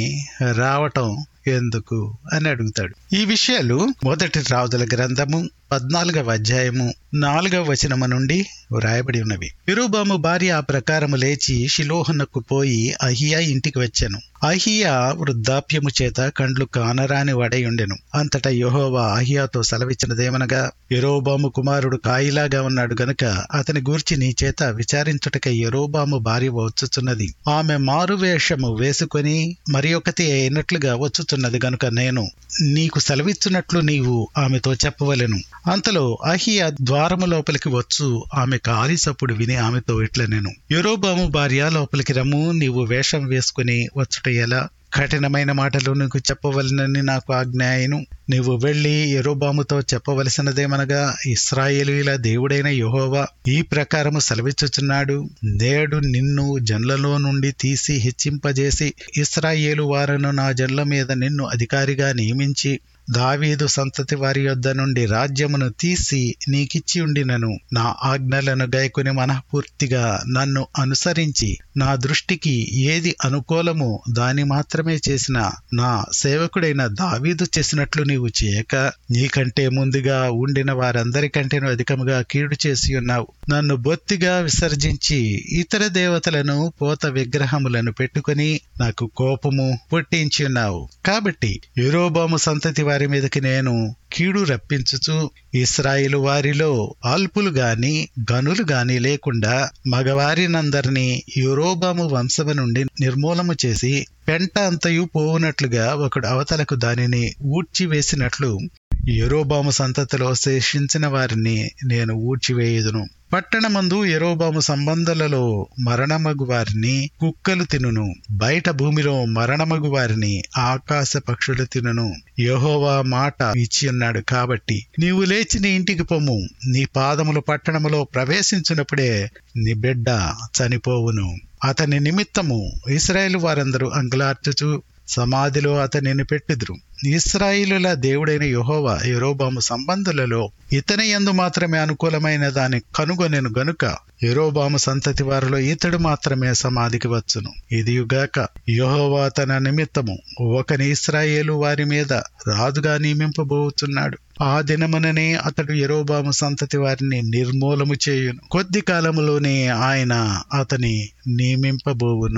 రావటం ఎందుకు అని అడుగుతాడు ఈ విషయాలు మొదటి రాజుల గ్రంథము పద్నాలుగవ అధ్యాయము నాలుగవ వచనము నుండి వ్రాయబడి ఉన్నవి విరూబాము భార్య ఆ ప్రకారము లేచి షిలోహనకు పోయి అహియా ఇంటికి వచ్చాను అహియా వృద్ధాప్యము చేత కండ్లు కానరాని వడై ఉండెను అంతటా యెహోవా అహియాతో సెలవిచ్చినదేమనగా యెరోబాము కుమారుడు కాయిలాగా ఉన్నాడు గనుక అతని గూర్చి నీ చేత విచారించుటకై యెరోబాము భార్య వచ్చుచున్నది ఆమె మారువేషము వేసుకొని మరి ఒకటి అయినట్లుగా వచ్చుచున్నది గనుక నేను నీకు సెలవిచ్చున్నట్లు నీవు ఆమెతో చెప్పవలెను అంతలో అహియా ద్వారము లోపలికి వచ్చు ఆమె కాలి సప్పుడు విని ఆమెతో ఇట్ల నేను యెరోబాము భార్య లోపలికి రమ్ము నీవు వేషం వేసుకుని వచ్చుట ఎలా కఠినమైన మాటలు నీకు చెప్పవలనని నాకు ఆజ్ఞ అయిను నీవు వెళ్ళి ఎరోబాముతో చెప్పవలసినదేమనగా ఇస్రాయేలీల దేవుడైన యెహోవా ఈ ప్రకారము సెలవిచ్చుచున్నాడు నేడు నిన్ను జన్లలో నుండి తీసి హెచ్చింపజేసి ఇస్రాయేలు వారను నా జన్ల మీద నిన్ను అధికారిగా నియమించి దావీదు సంతతి వారి యొద్ద నుండి రాజ్యమును తీసి నీకిచ్చి ఉండినను నా ఆజ్ఞలను గైకొని మనఃపూర్తిగా నన్ను అనుసరించి నా దృష్టికి ఏది అనుకూలమో దాని మాత్రమే చేసిన నా సేవకుడైన దావీదు చేసినట్లు నీవు చేయక నీకంటే ముందుగా ఉండిన వారందరికంటేను అధికముగా కీడు చేసి ఉన్నావు నన్ను బొత్తిగా విసర్జించి ఇతర దేవతలను పోత విగ్రహములను పెట్టుకుని నాకు కోపము పుట్టించి ఉన్నావు కాబట్టి యూరోబాము సంతతి వారి మీదకి నేను కీడు రప్పించుచు ఇస్రాయిలు వారిలో అల్పులు గాని గనులు గాని లేకుండా మగవారినందరినీ యూరోబాము వంశము నుండి నిర్మూలము చేసి పెంట అంతయు పోవునట్లుగా ఒకడు అవతలకు దానిని ఊడ్చివేసినట్లు యెరోబాము సంతతిలో శేషించిన వారిని నేను ఊడ్చివేయుదును పట్టణమందు యెరోబాము సంబంధులలో మరణమగు వారిని కుక్కలు తినును బయట భూమిలో మరణమగు వారిని ఆకాశ పక్షులు తినును యెహోవా మాట ఇచ్చి ఉన్నాడు కాబట్టి నీవు లేచి నీ ఇంటికి పొమ్ము నీ పాదములు పట్టణములో ప్రవేశించినప్పుడే నీ బిడ్డ చనిపోవును అతని నిమిత్తము ఇస్రాయేల్ వారందరూ అంగులార్చుచు సమాధిలో అతనిని పెట్టుదురు ఇస్రాయిలుల దేవుడైన యెహోవా యెరోబాము సంబంధులలో ఇతని యందు మాత్రమే అనుకూలమైన దాన్ని కనుగొనెను గనుక యెరోబాము సంతతి వారిలో ఇతడు మాత్రమే సమాధికి వచ్చును ఇదియుగాక యెహోవా తన నిమిత్తము ఒకని ఇస్రాయేలు వారి మీద రాజుగా నియమింపబోతున్నాడు ఆ దినముననే అతడు యెరోబాము సంతతి వారిని నిర్మూలము చేయును కొద్ది కాలములోనే ఆయన అతని నియమింపబోవును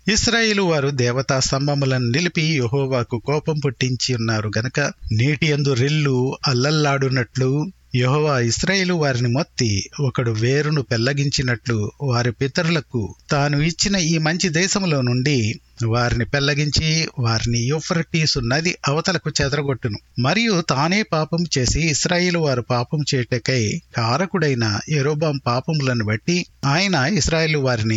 ఇస్రాయేలు వారు దేవతా స్తంభములను నిలిపి యహోవాకు కోపం పుట్టించి ఉన్నారు గనక నీటి యందు రెల్లు అల్లల్లాడునట్లు యహోవా ఇస్రాయేలు వారిని మొత్తి ఒకడు వేరును పెల్లగించినట్లు వారి పితరులకు తాను ఇచ్చిన ఈ మంచి దేశములో నుండి వారిని పెల్లగించి వారిని యూఫ్రటీసు నది అవతలకు చెదరగొట్టును మరియు తానే పాపం చేసి ఇస్రాయేలు వారు పాపం చేయటకై కారకుడైన ఎరోబాం పాపములను బట్టి ఆయన ఇస్రాయేలు వారిని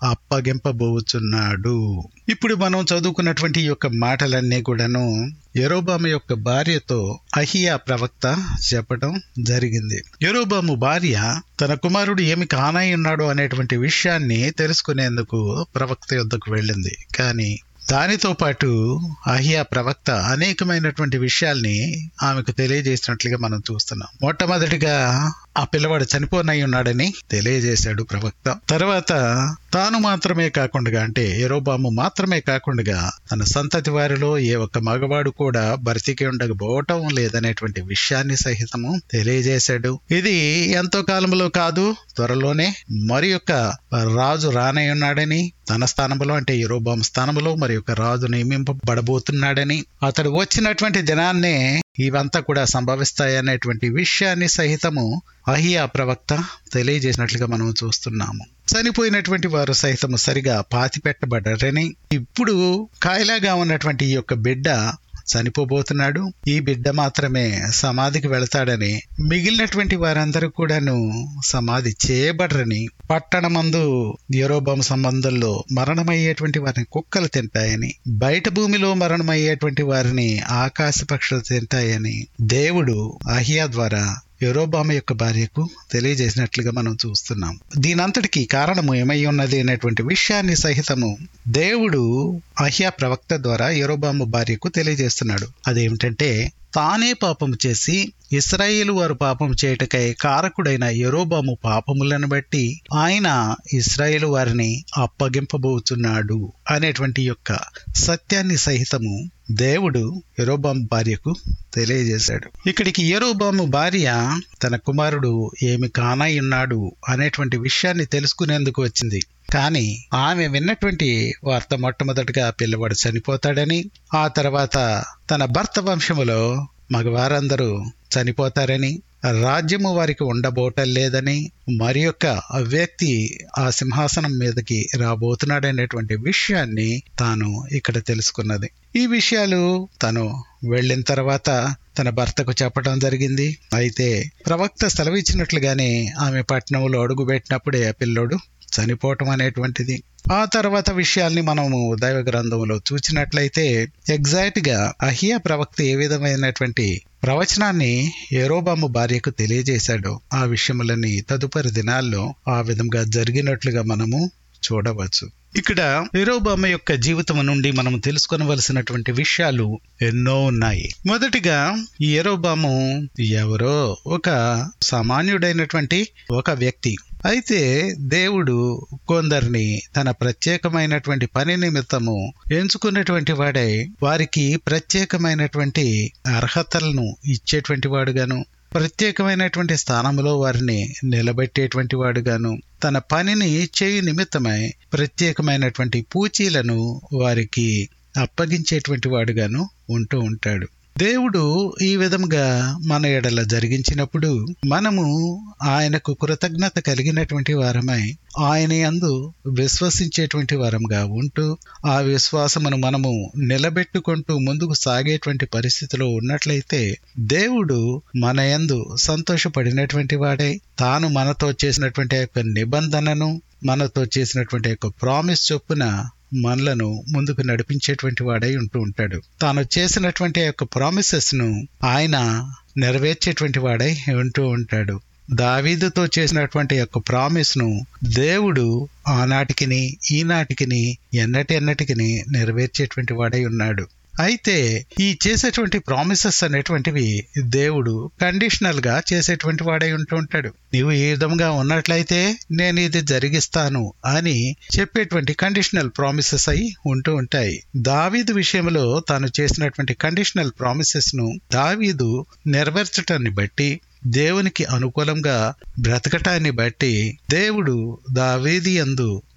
అప్పగింపబోచున్నాడు ఇప్పుడు మనం చదువుకున్నటువంటి ఈ యొక్క మాటలన్నీ కూడాను యరోబాము యొక్క భార్యతో అహియా ప్రవక్త చెప్పడం జరిగింది యరోబాము భార్య తన కుమారుడు ఏమి కానాయి ఉన్నాడు అనేటువంటి విషయాన్ని తెలుసుకునేందుకు ప్రవక్త యొద్దకు వెళ్ళింది కానీ దానితో పాటు అహియా ప్రవక్త అనేకమైనటువంటి విషయాల్ని ఆమెకు తెలియజేసినట్లుగా మనం చూస్తున్నాం మొట్టమొదటిగా ఆ పిల్లవాడు చనిపోనై ఉన్నాడని తెలియజేశాడు ప్రవక్త తర్వాత తాను మాత్రమే కాకుండా అంటే ఎరోబాము మాత్రమే కాకుండా తన సంతతి వారిలో ఏ ఒక్క మగవాడు కూడా బ్రతికి ఉండకపోవటం లేదనేటువంటి విషయాన్ని సహితము తెలియజేశాడు ఇది ఎంతో కాలంలో కాదు త్వరలోనే మరి యొక్క రాజు రానై ఉన్నాడని తన స్థానంలో అంటే ఎరోబాము స్థానంలో మరి యొక్క రాజు నియమింపబడబోతున్నాడని అతడు వచ్చినటువంటి దినాన్నే ఇవంతా కూడా సంభవిస్తాయనేటువంటి విషయాన్ని సహితము అహియా ప్రవక్త తెలియజేసినట్లుగా మనం చూస్తున్నాము చనిపోయినటువంటి వారు సహితము సరిగా పాతి పెట్టబడ్డారని ఇప్పుడు కాయలాగా ఉన్నటువంటి ఈ యొక్క బిడ్డ చనిపోబోతున్నాడు ఈ బిడ్డ మాత్రమే సమాధికి వెళతాడని మిగిలినటువంటి వారందరూ కూడాను సమాధి చేయబడరని పట్టణమందు యూరోబం సంబంధంలో మరణమయ్యేటువంటి వారిని కుక్కలు తింటాయని బయట భూమిలో మరణమయ్యేటువంటి వారిని ఆకాశ పక్షులు తింటాయని దేవుడు అహియా ద్వారా యూరోబామ యొక్క భార్యకు తెలియజేసినట్లుగా మనం చూస్తున్నాం దీనంతటికి కారణము ఏమై ఉన్నది అనేటువంటి విషయాన్ని సహితము దేవుడు అహ్యా ప్రవక్త ద్వారా యూరోబామ భార్యకు తెలియజేస్తున్నాడు అదేమిటంటే తానే పాపం చేసి ఇస్రాయేలు వారు పాపం చేయటకై కారకుడైన యరోబాము పాపములను బట్టి ఆయన ఇస్రాయేలు వారిని అప్పగింపబోతున్నాడు అనేటువంటి యొక్క సత్యాన్ని సహితము దేవుడు యరోబాము భార్యకు తెలియజేశాడు ఇక్కడికి యరోబాము భార్య తన కుమారుడు ఏమి కానై ఉన్నాడు అనేటువంటి విషయాన్ని తెలుసుకునేందుకు వచ్చింది కానీ ఆమె విన్నటువంటి వార్త మొట్టమొదటిగా పిల్లవాడు చనిపోతాడని ఆ తర్వాత తన భర్త వంశములో మగవారందరూ చనిపోతారని రాజ్యము వారికి ఉండబోటం లేదని మరి యొక్క వ్యక్తి ఆ సింహాసనం మీదకి రాబోతున్నాడనేటువంటి విషయాన్ని తాను ఇక్కడ తెలుసుకున్నది ఈ విషయాలు తను వెళ్ళిన తర్వాత తన భర్తకు చెప్పడం జరిగింది అయితే ప్రవక్త సెలవిచ్చినట్లుగానే ఆమె పట్టణంలో అడుగు పెట్టినప్పుడే ఆ పిల్లోడు చనిపోవటం అనేటువంటిది ఆ తర్వాత విషయాల్ని మనము దైవ గ్రంథంలో చూసినట్లయితే ఎగ్జాక్ట్ గా అహియా ప్రవక్త ఏ విధమైనటువంటి ప్రవచనాన్ని ఏరోబాము భార్యకు తెలియజేశాడో ఆ విషయములని తదుపరి దినాల్లో ఆ విధంగా జరిగినట్లుగా మనము చూడవచ్చు ఇక్కడ ఎరోబామ యొక్క జీవితం నుండి మనం తెలుసుకొనవలసినటువంటి విషయాలు ఎన్నో ఉన్నాయి మొదటిగా ఈ ఎరోబాము ఎవరో ఒక సామాన్యుడైనటువంటి ఒక వ్యక్తి అయితే దేవుడు కొందరిని తన ప్రత్యేకమైనటువంటి పని నిమిత్తము ఎంచుకున్నటువంటి వాడై వారికి ప్రత్యేకమైనటువంటి అర్హతలను ఇచ్చేటువంటి వాడుగాను ప్రత్యేకమైనటువంటి స్థానంలో వారిని నిలబెట్టేటువంటి వాడుగాను తన పనిని చేయు నిమిత్తమై ప్రత్యేకమైనటువంటి పూచీలను వారికి అప్పగించేటువంటి వాడుగాను ఉంటూ ఉంటాడు దేవుడు ఈ విధంగా మన ఎడల జరిగించినప్పుడు మనము ఆయనకు కృతజ్ఞత కలిగినటువంటి వారమై ఆయన యందు విశ్వసించేటువంటి వారంగా ఉంటూ ఆ విశ్వాసమును మనము నిలబెట్టుకుంటూ ముందుకు సాగేటువంటి పరిస్థితిలో ఉన్నట్లయితే దేవుడు మన యందు సంతోషపడినటువంటి వాడై తాను మనతో చేసినటువంటి యొక్క నిబంధనను మనతో చేసినటువంటి యొక్క ప్రామిస్ చొప్పున మనలను ముందుకు నడిపించేటువంటి వాడై ఉంటూ ఉంటాడు తాను చేసినటువంటి యొక్క ప్రామిసెస్ ను ఆయన నెరవేర్చేటువంటి వాడై ఉంటూ ఉంటాడు దావీదుతో చేసినటువంటి యొక్క ప్రామిస్ ను దేవుడు ఆనాటికిని ఈనాటికిని ఎన్నటి ఎన్నటికిని నెరవేర్చేటువంటి వాడై ఉన్నాడు అయితే ఈ చేసేటువంటి ప్రామిసెస్ అనేటువంటివి దేవుడు కండిషనల్ గా చేసేటువంటి వాడై ఉంటూ ఉంటాడు నీవు ఈ విధంగా ఉన్నట్లయితే నేను ఇది జరిగిస్తాను అని చెప్పేటువంటి కండిషనల్ ప్రామిసెస్ అయి ఉంటూ ఉంటాయి దావీదు విషయంలో తాను చేసినటువంటి కండిషనల్ ప్రామిసెస్ ను దావీదు నెరవేర్చటాన్ని బట్టి దేవునికి అనుకూలంగా బ్రతకటాన్ని బట్టి దేవుడు దావేది అందు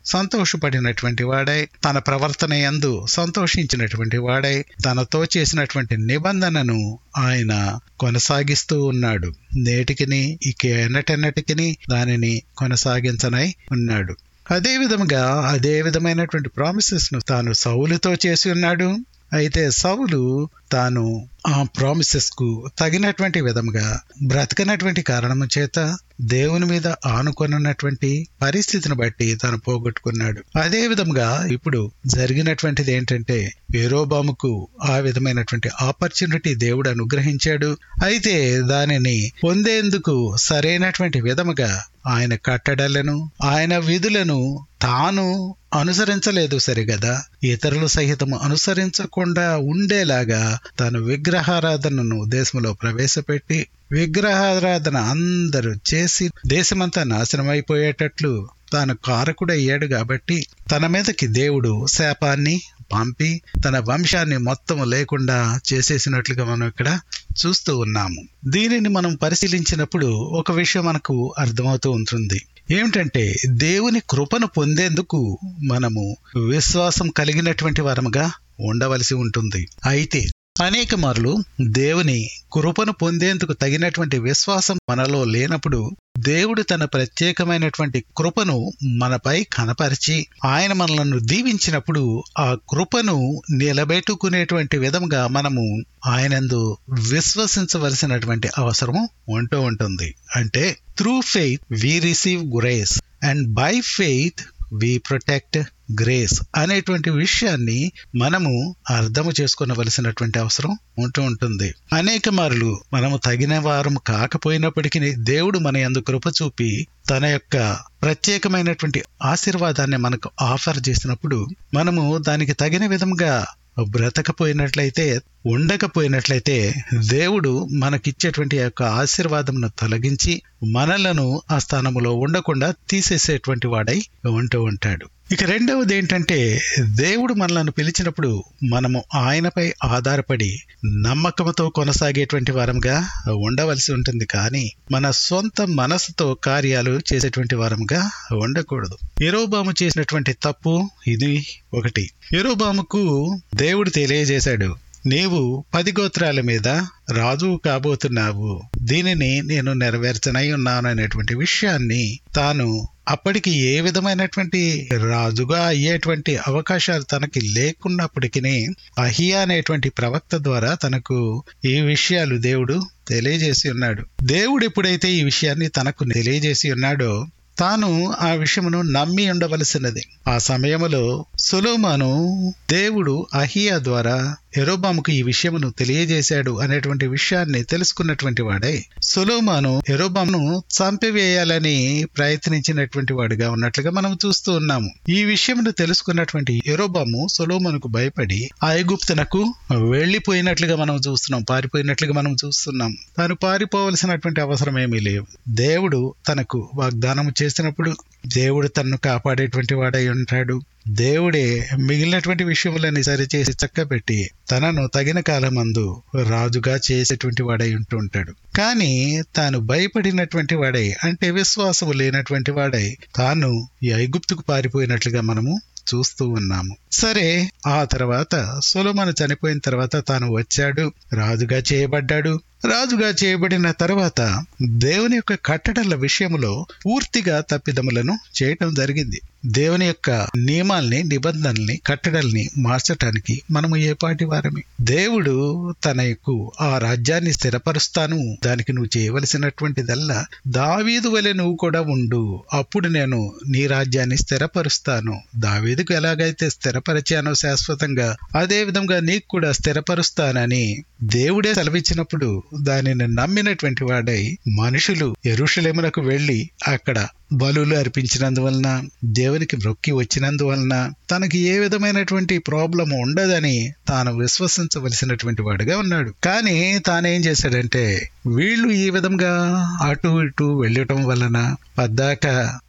సంతోషపడినటువంటి వాడై తన ప్రవర్తన యందు సంతోషించినటువంటి వాడై తనతో చేసినటువంటి నిబంధనను ఆయన కొనసాగిస్తూ ఉన్నాడు నేటికిని ఇక ఎన్నటెన్నటికిని దానిని కొనసాగించనై ఉన్నాడు అదే విధముగా అదే విధమైనటువంటి ప్రామిసెస్ ను తాను సౌలుతో చేసి ఉన్నాడు అయితే సౌలు తాను ఆ ప్రామిసెస్ కు తగినటువంటి విధముగా బ్రతకనటువంటి కారణము చేత దేవుని మీద ఆనుకొనున్నటువంటి పరిస్థితిని బట్టి తాను పోగొట్టుకున్నాడు అదే విధముగా ఇప్పుడు జరిగినటువంటిది ఏంటంటే ఏరోబాముకు ఆ విధమైనటువంటి ఆపర్చునిటీ దేవుడు అనుగ్రహించాడు అయితే దానిని పొందేందుకు సరైనటువంటి విధముగా ఆయన కట్టడలను ఆయన విధులను తాను అనుసరించలేదు సరిగదా ఇతరులు సహితం అనుసరించకుండా ఉండేలాగా తాను విగ్రహారాధనను దేశంలో ప్రవేశపెట్టి విగ్రహారాధన అందరూ చేసి దేశమంతా నాశనం అయిపోయేటట్లు తాను కారకుడయ్యాడు కాబట్టి తన మీదకి దేవుడు శాపాన్ని పంపి తన వంశాన్ని మొత్తం లేకుండా చేసేసినట్లుగా మనం ఇక్కడ చూస్తూ ఉన్నాము దీనిని మనం పరిశీలించినప్పుడు ఒక విషయం మనకు అర్థమవుతూ ఉంటుంది ఏమిటంటే దేవుని కృపను పొందేందుకు మనము విశ్వాసం కలిగినటువంటి వారముగా ఉండవలసి ఉంటుంది అయితే అనేక మార్లు దేవుని కృపను పొందేందుకు తగినటువంటి విశ్వాసం మనలో లేనప్పుడు దేవుడు తన ప్రత్యేకమైనటువంటి కృపను మనపై కనపరిచి ఆయన మనలను దీవించినప్పుడు ఆ కృపను నిలబెట్టుకునేటువంటి విధంగా మనము ఆయనందు విశ్వసించవలసినటువంటి అవసరం ఉంటూ ఉంటుంది అంటే through faith we receive grace and by faith we protect grace అనేటువంటి విషయాన్ని మనము అర్థము చేసుకునవలసినటువంటి అవసరం ఉంటూ ఉంటుంది అనేక మార్లు మనము తగిన వారం కాకపోయినప్పటికీ దేవుడు మన యందు కృప చూపి తన యొక్క ప్రత్యేకమైనటువంటి ఆశీర్వాదాన్ని మనకు ఆఫర్ చేసినప్పుడు మనము దానికి తగిన విధంగా బ్రతకపోయినట్లయితే ఉండకపోయినట్లయితే దేవుడు మనకిచ్చేటువంటి యొక్క ఆశీర్వాదంను తొలగించి మనలను ఆ స్థానములో ఉండకుండా తీసేసేటువంటి వాడై ఉంటూ ఉంటాడు ఇక రెండవది ఏంటంటే దేవుడు మనలను పిలిచినప్పుడు మనము ఆయనపై ఆధారపడి నమ్మకంతో కొనసాగేటువంటి వారంగా ఉండవలసి ఉంటుంది కానీ మన సొంత మనసుతో కార్యాలు చేసేటువంటి వారంగా ఉండకూడదు ఎరోబాము చేసినటువంటి తప్పు ఇది ఒకటి ఎరోబాముకు దేవుడు తెలియజేశాడు నీవు పది గోత్రాల మీద రాజు కాబోతున్నావు దీనిని నేను నెరవేర్చనై ఉన్నాను అనేటువంటి విషయాన్ని తాను అప్పటికి ఏ విధమైనటువంటి రాజుగా అయ్యేటువంటి అవకాశాలు తనకి లేకున్నప్పటికీ అహియా అనేటువంటి ప్రవక్త ద్వారా తనకు ఈ విషయాలు దేవుడు తెలియజేసి ఉన్నాడు దేవుడు ఎప్పుడైతే ఈ విషయాన్ని తనకు తెలియజేసి ఉన్నాడో తాను ఆ విషయమును నమ్మి ఉండవలసినది ఆ సమయములో సులోమాను దేవుడు అహియా ద్వారా ఎరోబాముకు ఈ విషయమును తెలియజేశాడు అనేటువంటి విషయాన్ని తెలుసుకున్నటువంటి వాడై సులోమాను ఎరోబామును చంపివేయాలని ప్రయత్నించినటువంటి వాడిగా ఉన్నట్లుగా మనం చూస్తూ ఉన్నాము ఈ విషయమును తెలుసుకున్నటువంటి ఎరోబాము సులోమానుకు భయపడి ఆ ఐగుప్తునకు వెళ్లిపోయినట్లుగా మనం చూస్తున్నాం పారిపోయినట్లుగా మనం చూస్తున్నాం తాను పారిపోవలసినటువంటి అవసరం ఏమీ లేవు దేవుడు తనకు వాగ్దానం చేసినప్పుడు దేవుడు తనను కాపాడేటువంటి వాడై ఉంటాడు దేవుడే మిగిలినటువంటి విషయములని సరిచేసి చక్కబెట్టి తనను తగిన కాలమందు రాజుగా చేసేటువంటి వాడై ఉంటూ ఉంటాడు కానీ తాను భయపడినటువంటి వాడై అంటే విశ్వాసము లేనటువంటి వాడై తాను ఈ ఐగుప్తుకు పారిపోయినట్లుగా మనము చూస్తూ ఉన్నాము సరే ఆ తర్వాత సొలమను చనిపోయిన తర్వాత తాను వచ్చాడు రాజుగా చేయబడ్డాడు రాజుగా చేయబడిన తర్వాత దేవుని యొక్క కట్టడల విషయంలో పూర్తిగా తప్పిదములను చేయటం జరిగింది దేవుని యొక్క నియమాల్ని నిబంధనల్ని కట్టడల్ని మార్చటానికి మనము ఏపాటి వారమే దేవుడు తన యొక్క ఆ రాజ్యాన్ని స్థిరపరుస్తాను దానికి నువ్వు చేయవలసినటువంటిదల్లా దావీదు వలె నువ్వు కూడా ఉండు అప్పుడు నేను నీ రాజ్యాన్ని స్థిరపరుస్తాను దావీదుకు ఎలాగైతే స్థిరపరిచానో శాశ్వతంగా అదే విధంగా నీకు కూడా స్థిరపరుస్తానని దేవుడే సెలవిచ్చినప్పుడు దానిని నమ్మినటువంటి వాడై మనుషులు ఎరుషలేమునకు వెళ్లి అక్కడ బలులు అర్పించినందువలన దేవునికి మొక్కి వచ్చినందువలన తనకి ఏ విధమైనటువంటి ప్రాబ్లం ఉండదని తాను విశ్వసించవలసినటువంటి వాడుగా ఉన్నాడు కానీ తానేం చేశాడంటే వీళ్ళు ఈ విధంగా అటు ఇటు వెళ్ళటం వలన పద్దాక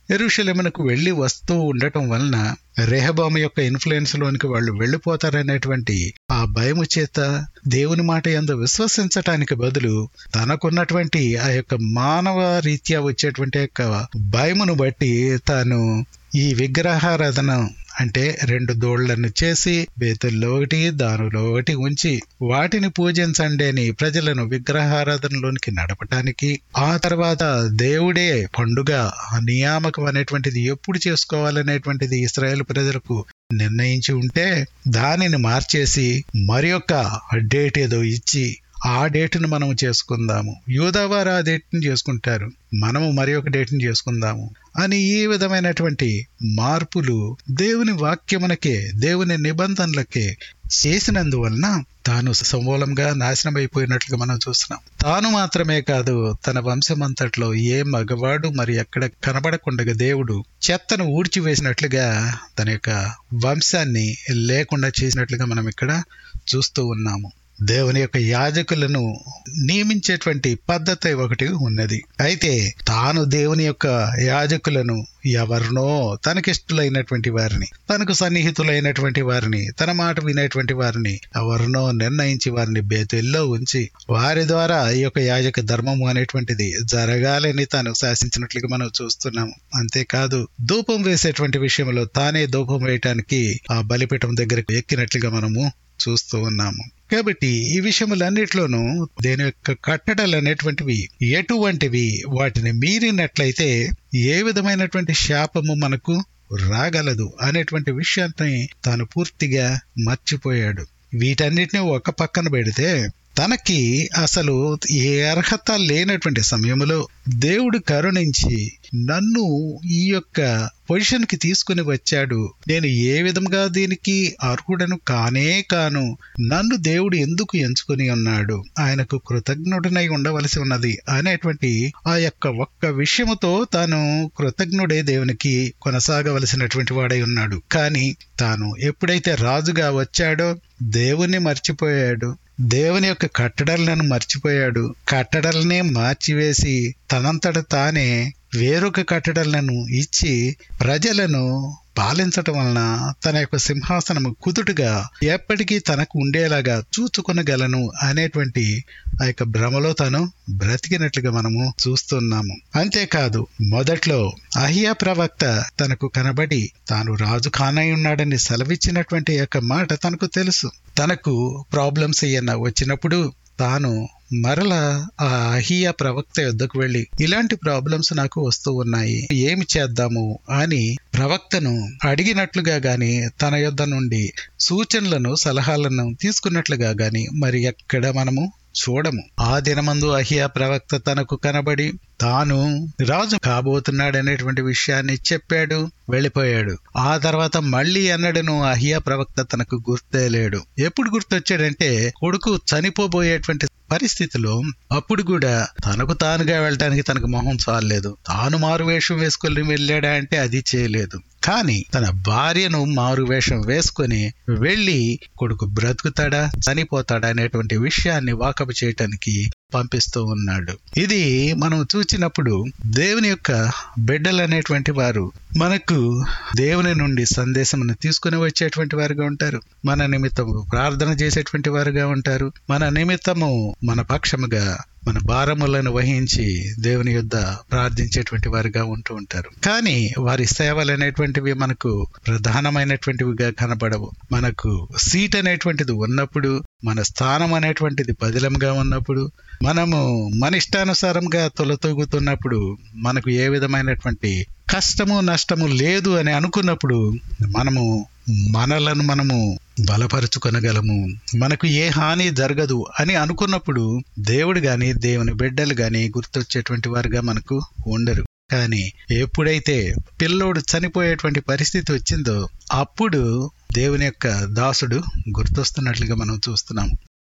ఎరుషలేమునకు వెళ్లి వస్తూ ఉండటం వలన రెహబాము యొక్క ఇన్ఫ్లుయెన్స్ లోనికి వాళ్ళు వెళ్ళిపోతారనేటువంటి ఆ భయము చేత దేవుని మాట ఎందు విశ్వసించటానికి బదులు తనకున్నటువంటి ఆ యొక్క మానవ రీత్యా వచ్చేటువంటి యొక్క భయమును బట్టి తాను ఈ విగ్రహారాధన అంటే రెండు దోళ్లను చేసి బేతుల్లో ఒకటి దానిలో ఒకటి ఉంచి వాటిని పూజించండి అని ప్రజలను విగ్రహారాధనలోనికి నడపటానికి ఆ తర్వాత దేవుడే పండుగ నియామకం అనేటువంటిది ఎప్పుడు చేసుకోవాలనేటువంటిది ఇస్రాయేల్ ప్రజలకు నిర్ణయించి ఉంటే దానిని మార్చేసి మరి యొక్క డేట్ ఏదో ఇచ్చి ఆ డేట్ను మనం చేసుకుందాము యూదావారు ఆ డేట్ని చేసుకుంటారు మనము మరి ఒక డేట్ని చేసుకుందాము అని ఈ విధమైనటువంటి మార్పులు దేవుని వాక్యమునకే దేవుని నిబంధనలకే చేసినందువలన తాను సమూలంగా నాశనం అయిపోయినట్లుగా మనం చూస్తున్నాం తాను మాత్రమే కాదు తన వంశమంతట్లో ఏ మగవాడు మరి ఎక్కడ కనబడకుండా దేవుడు చెత్తను ఊడ్చివేసినట్లుగా తన యొక్క వంశాన్ని లేకుండా చేసినట్లుగా మనం ఇక్కడ చూస్తూ ఉన్నాము దేవుని యొక్క యాజకులను నియమించేటువంటి పద్ధతి ఒకటి ఉన్నది అయితే తాను దేవుని యొక్క యాజకులను ఎవరినో తనకిష్టులైనటువంటి వారిని తనకు సన్నిహితులైనటువంటి వారిని తన మాట వినేటువంటి వారిని ఎవరినో నిర్ణయించి వారిని బేతుల్లో ఉంచి వారి ద్వారా ఈ యొక్క యాజక ధర్మము అనేటువంటిది జరగాలని తాను శాసించినట్లుగా మనం చూస్తున్నాము అంతేకాదు ధూపం వేసేటువంటి విషయంలో తానే ధూపం వేయటానికి ఆ బలిపీఠం దగ్గరకు ఎక్కినట్లుగా మనము చూస్తూ ఉన్నాము కాబట్టి ఈ విషయములన్నిట్లోనూ దేని యొక్క కట్టడలు అనేటువంటివి ఎటువంటివి వాటిని మీరినట్లయితే ఏ విధమైనటువంటి శాపము మనకు రాగలదు అనేటువంటి విషయాన్ని తాను పూర్తిగా మర్చిపోయాడు వీటన్నిటిని ఒక పక్కన పెడితే తనకి అసలు ఏ అర్హత లేనటువంటి సమయంలో దేవుడు కరుణించి నన్ను ఈ యొక్క పొజిషన్ కి తీసుకుని వచ్చాడు నేను ఏ విధంగా దీనికి అర్హుడను కానే కాను నన్ను దేవుడు ఎందుకు ఎంచుకుని ఉన్నాడు ఆయనకు కృతజ్ఞుడనై ఉండవలసి ఉన్నది అనేటువంటి ఆ యొక్క ఒక్క విషయముతో తాను కృతజ్ఞుడే దేవునికి కొనసాగవలసినటువంటి వాడై ఉన్నాడు కానీ తాను ఎప్పుడైతే రాజుగా వచ్చాడో దేవుణ్ణి మర్చిపోయాడు దేవుని యొక్క కట్టడలను మర్చిపోయాడు కట్టడలనే మార్చివేసి తనంతట తానే వేరొక కట్టడలను ఇచ్చి ప్రజలను పాలించటం వలన తన యొక్క సింహాసనము కుదుటుగా ఎప్పటికీ తనకు ఉండేలాగా చూచుకొనగలను అనేటువంటి ఆ యొక్క భ్రమలో తను బ్రతికినట్లుగా మనము చూస్తున్నాము అంతేకాదు మొదట్లో అహియా ప్రవక్త తనకు కనబడి తాను రాజు కానై ఉన్నాడని సెలవిచ్చినటువంటి యొక్క మాట తనకు తెలుసు తనకు ప్రాబ్లమ్స్ ఏమన్నా వచ్చినప్పుడు తాను మరల ఆ అహియా ప్రవక్త యొద్దకు వెళ్ళి ఇలాంటి ప్రాబ్లమ్స్ నాకు వస్తూ ఉన్నాయి ఏమి చేద్దాము అని ప్రవక్తను అడిగినట్లుగా గాని తన యొద్ద నుండి సూచనలను సలహాలను తీసుకున్నట్లుగా గాని మరి ఎక్కడ మనము చూడము ఆ దినమందు అహియా ప్రవక్త తనకు కనబడి తాను రాజు కాబోతున్నాడనేటువంటి విషయాన్ని చెప్పాడు వెళ్ళిపోయాడు ఆ తర్వాత మళ్ళీ అన్నడను అహియా ప్రవక్త తనకు గుర్తేలేడు ఎప్పుడు గుర్తొచ్చాడంటే కొడుకు చనిపోబోయేటువంటి పరిస్థితిలో అప్పుడు కూడా తనకు తానుగా వెళ్ళటానికి తనకు మొహం చాలలేదు తాను మారు వేషం వేసుకొని వెళ్ళాడా అంటే అది చేయలేదు కానీ తన భార్యను మారు వేషం వేసుకొని వెళ్ళి కొడుకు బ్రతుకుతాడా చనిపోతాడా అనేటువంటి విషయాన్ని వాకపు చేయటానికి పంపిస్తూ ఉన్నాడు ఇది మనం చూచినప్పుడు దేవుని యొక్క బిడ్డలు అనేటువంటి వారు మనకు దేవుని నుండి సందేశమును తీసుకుని వచ్చేటువంటి వారుగా ఉంటారు మన నిమిత్తము ప్రార్థన చేసేటువంటి వారుగా ఉంటారు మన నిమిత్తము మన పక్షముగా మన భారములను వహించి దేవుని యొద్ద ప్రార్థించేటువంటి వారుగా ఉంటూ ఉంటారు కానీ వారి సేవలు అనేటువంటివి మనకు ప్రధానమైనటువంటివిగా కనబడవు మనకు సీట్ అనేటువంటిది ఉన్నప్పుడు మన స్థానం అనేటువంటిది పదిలంగా ఉన్నప్పుడు మనము మన ఇష్టానుసారంగా తొలతూగుతున్నప్పుడు మనకు ఏ విధమైనటువంటి కష్టము నష్టము లేదు అని అనుకున్నప్పుడు మనము మనలను మనము బలపరుచుకొనగలము మనకు ఏ హాని జరగదు అని అనుకున్నప్పుడు దేవుడు గాని దేవుని బిడ్డలు గాని గుర్తొచ్చేటువంటి వారుగా మనకు ఉండరు కానీ ఎప్పుడైతే పిల్లోడు చనిపోయేటువంటి పరిస్థితి వచ్చిందో అప్పుడు దేవుని యొక్క దాసుడు గుర్తొస్తున్నట్లుగా మనం చూస్తున్నాం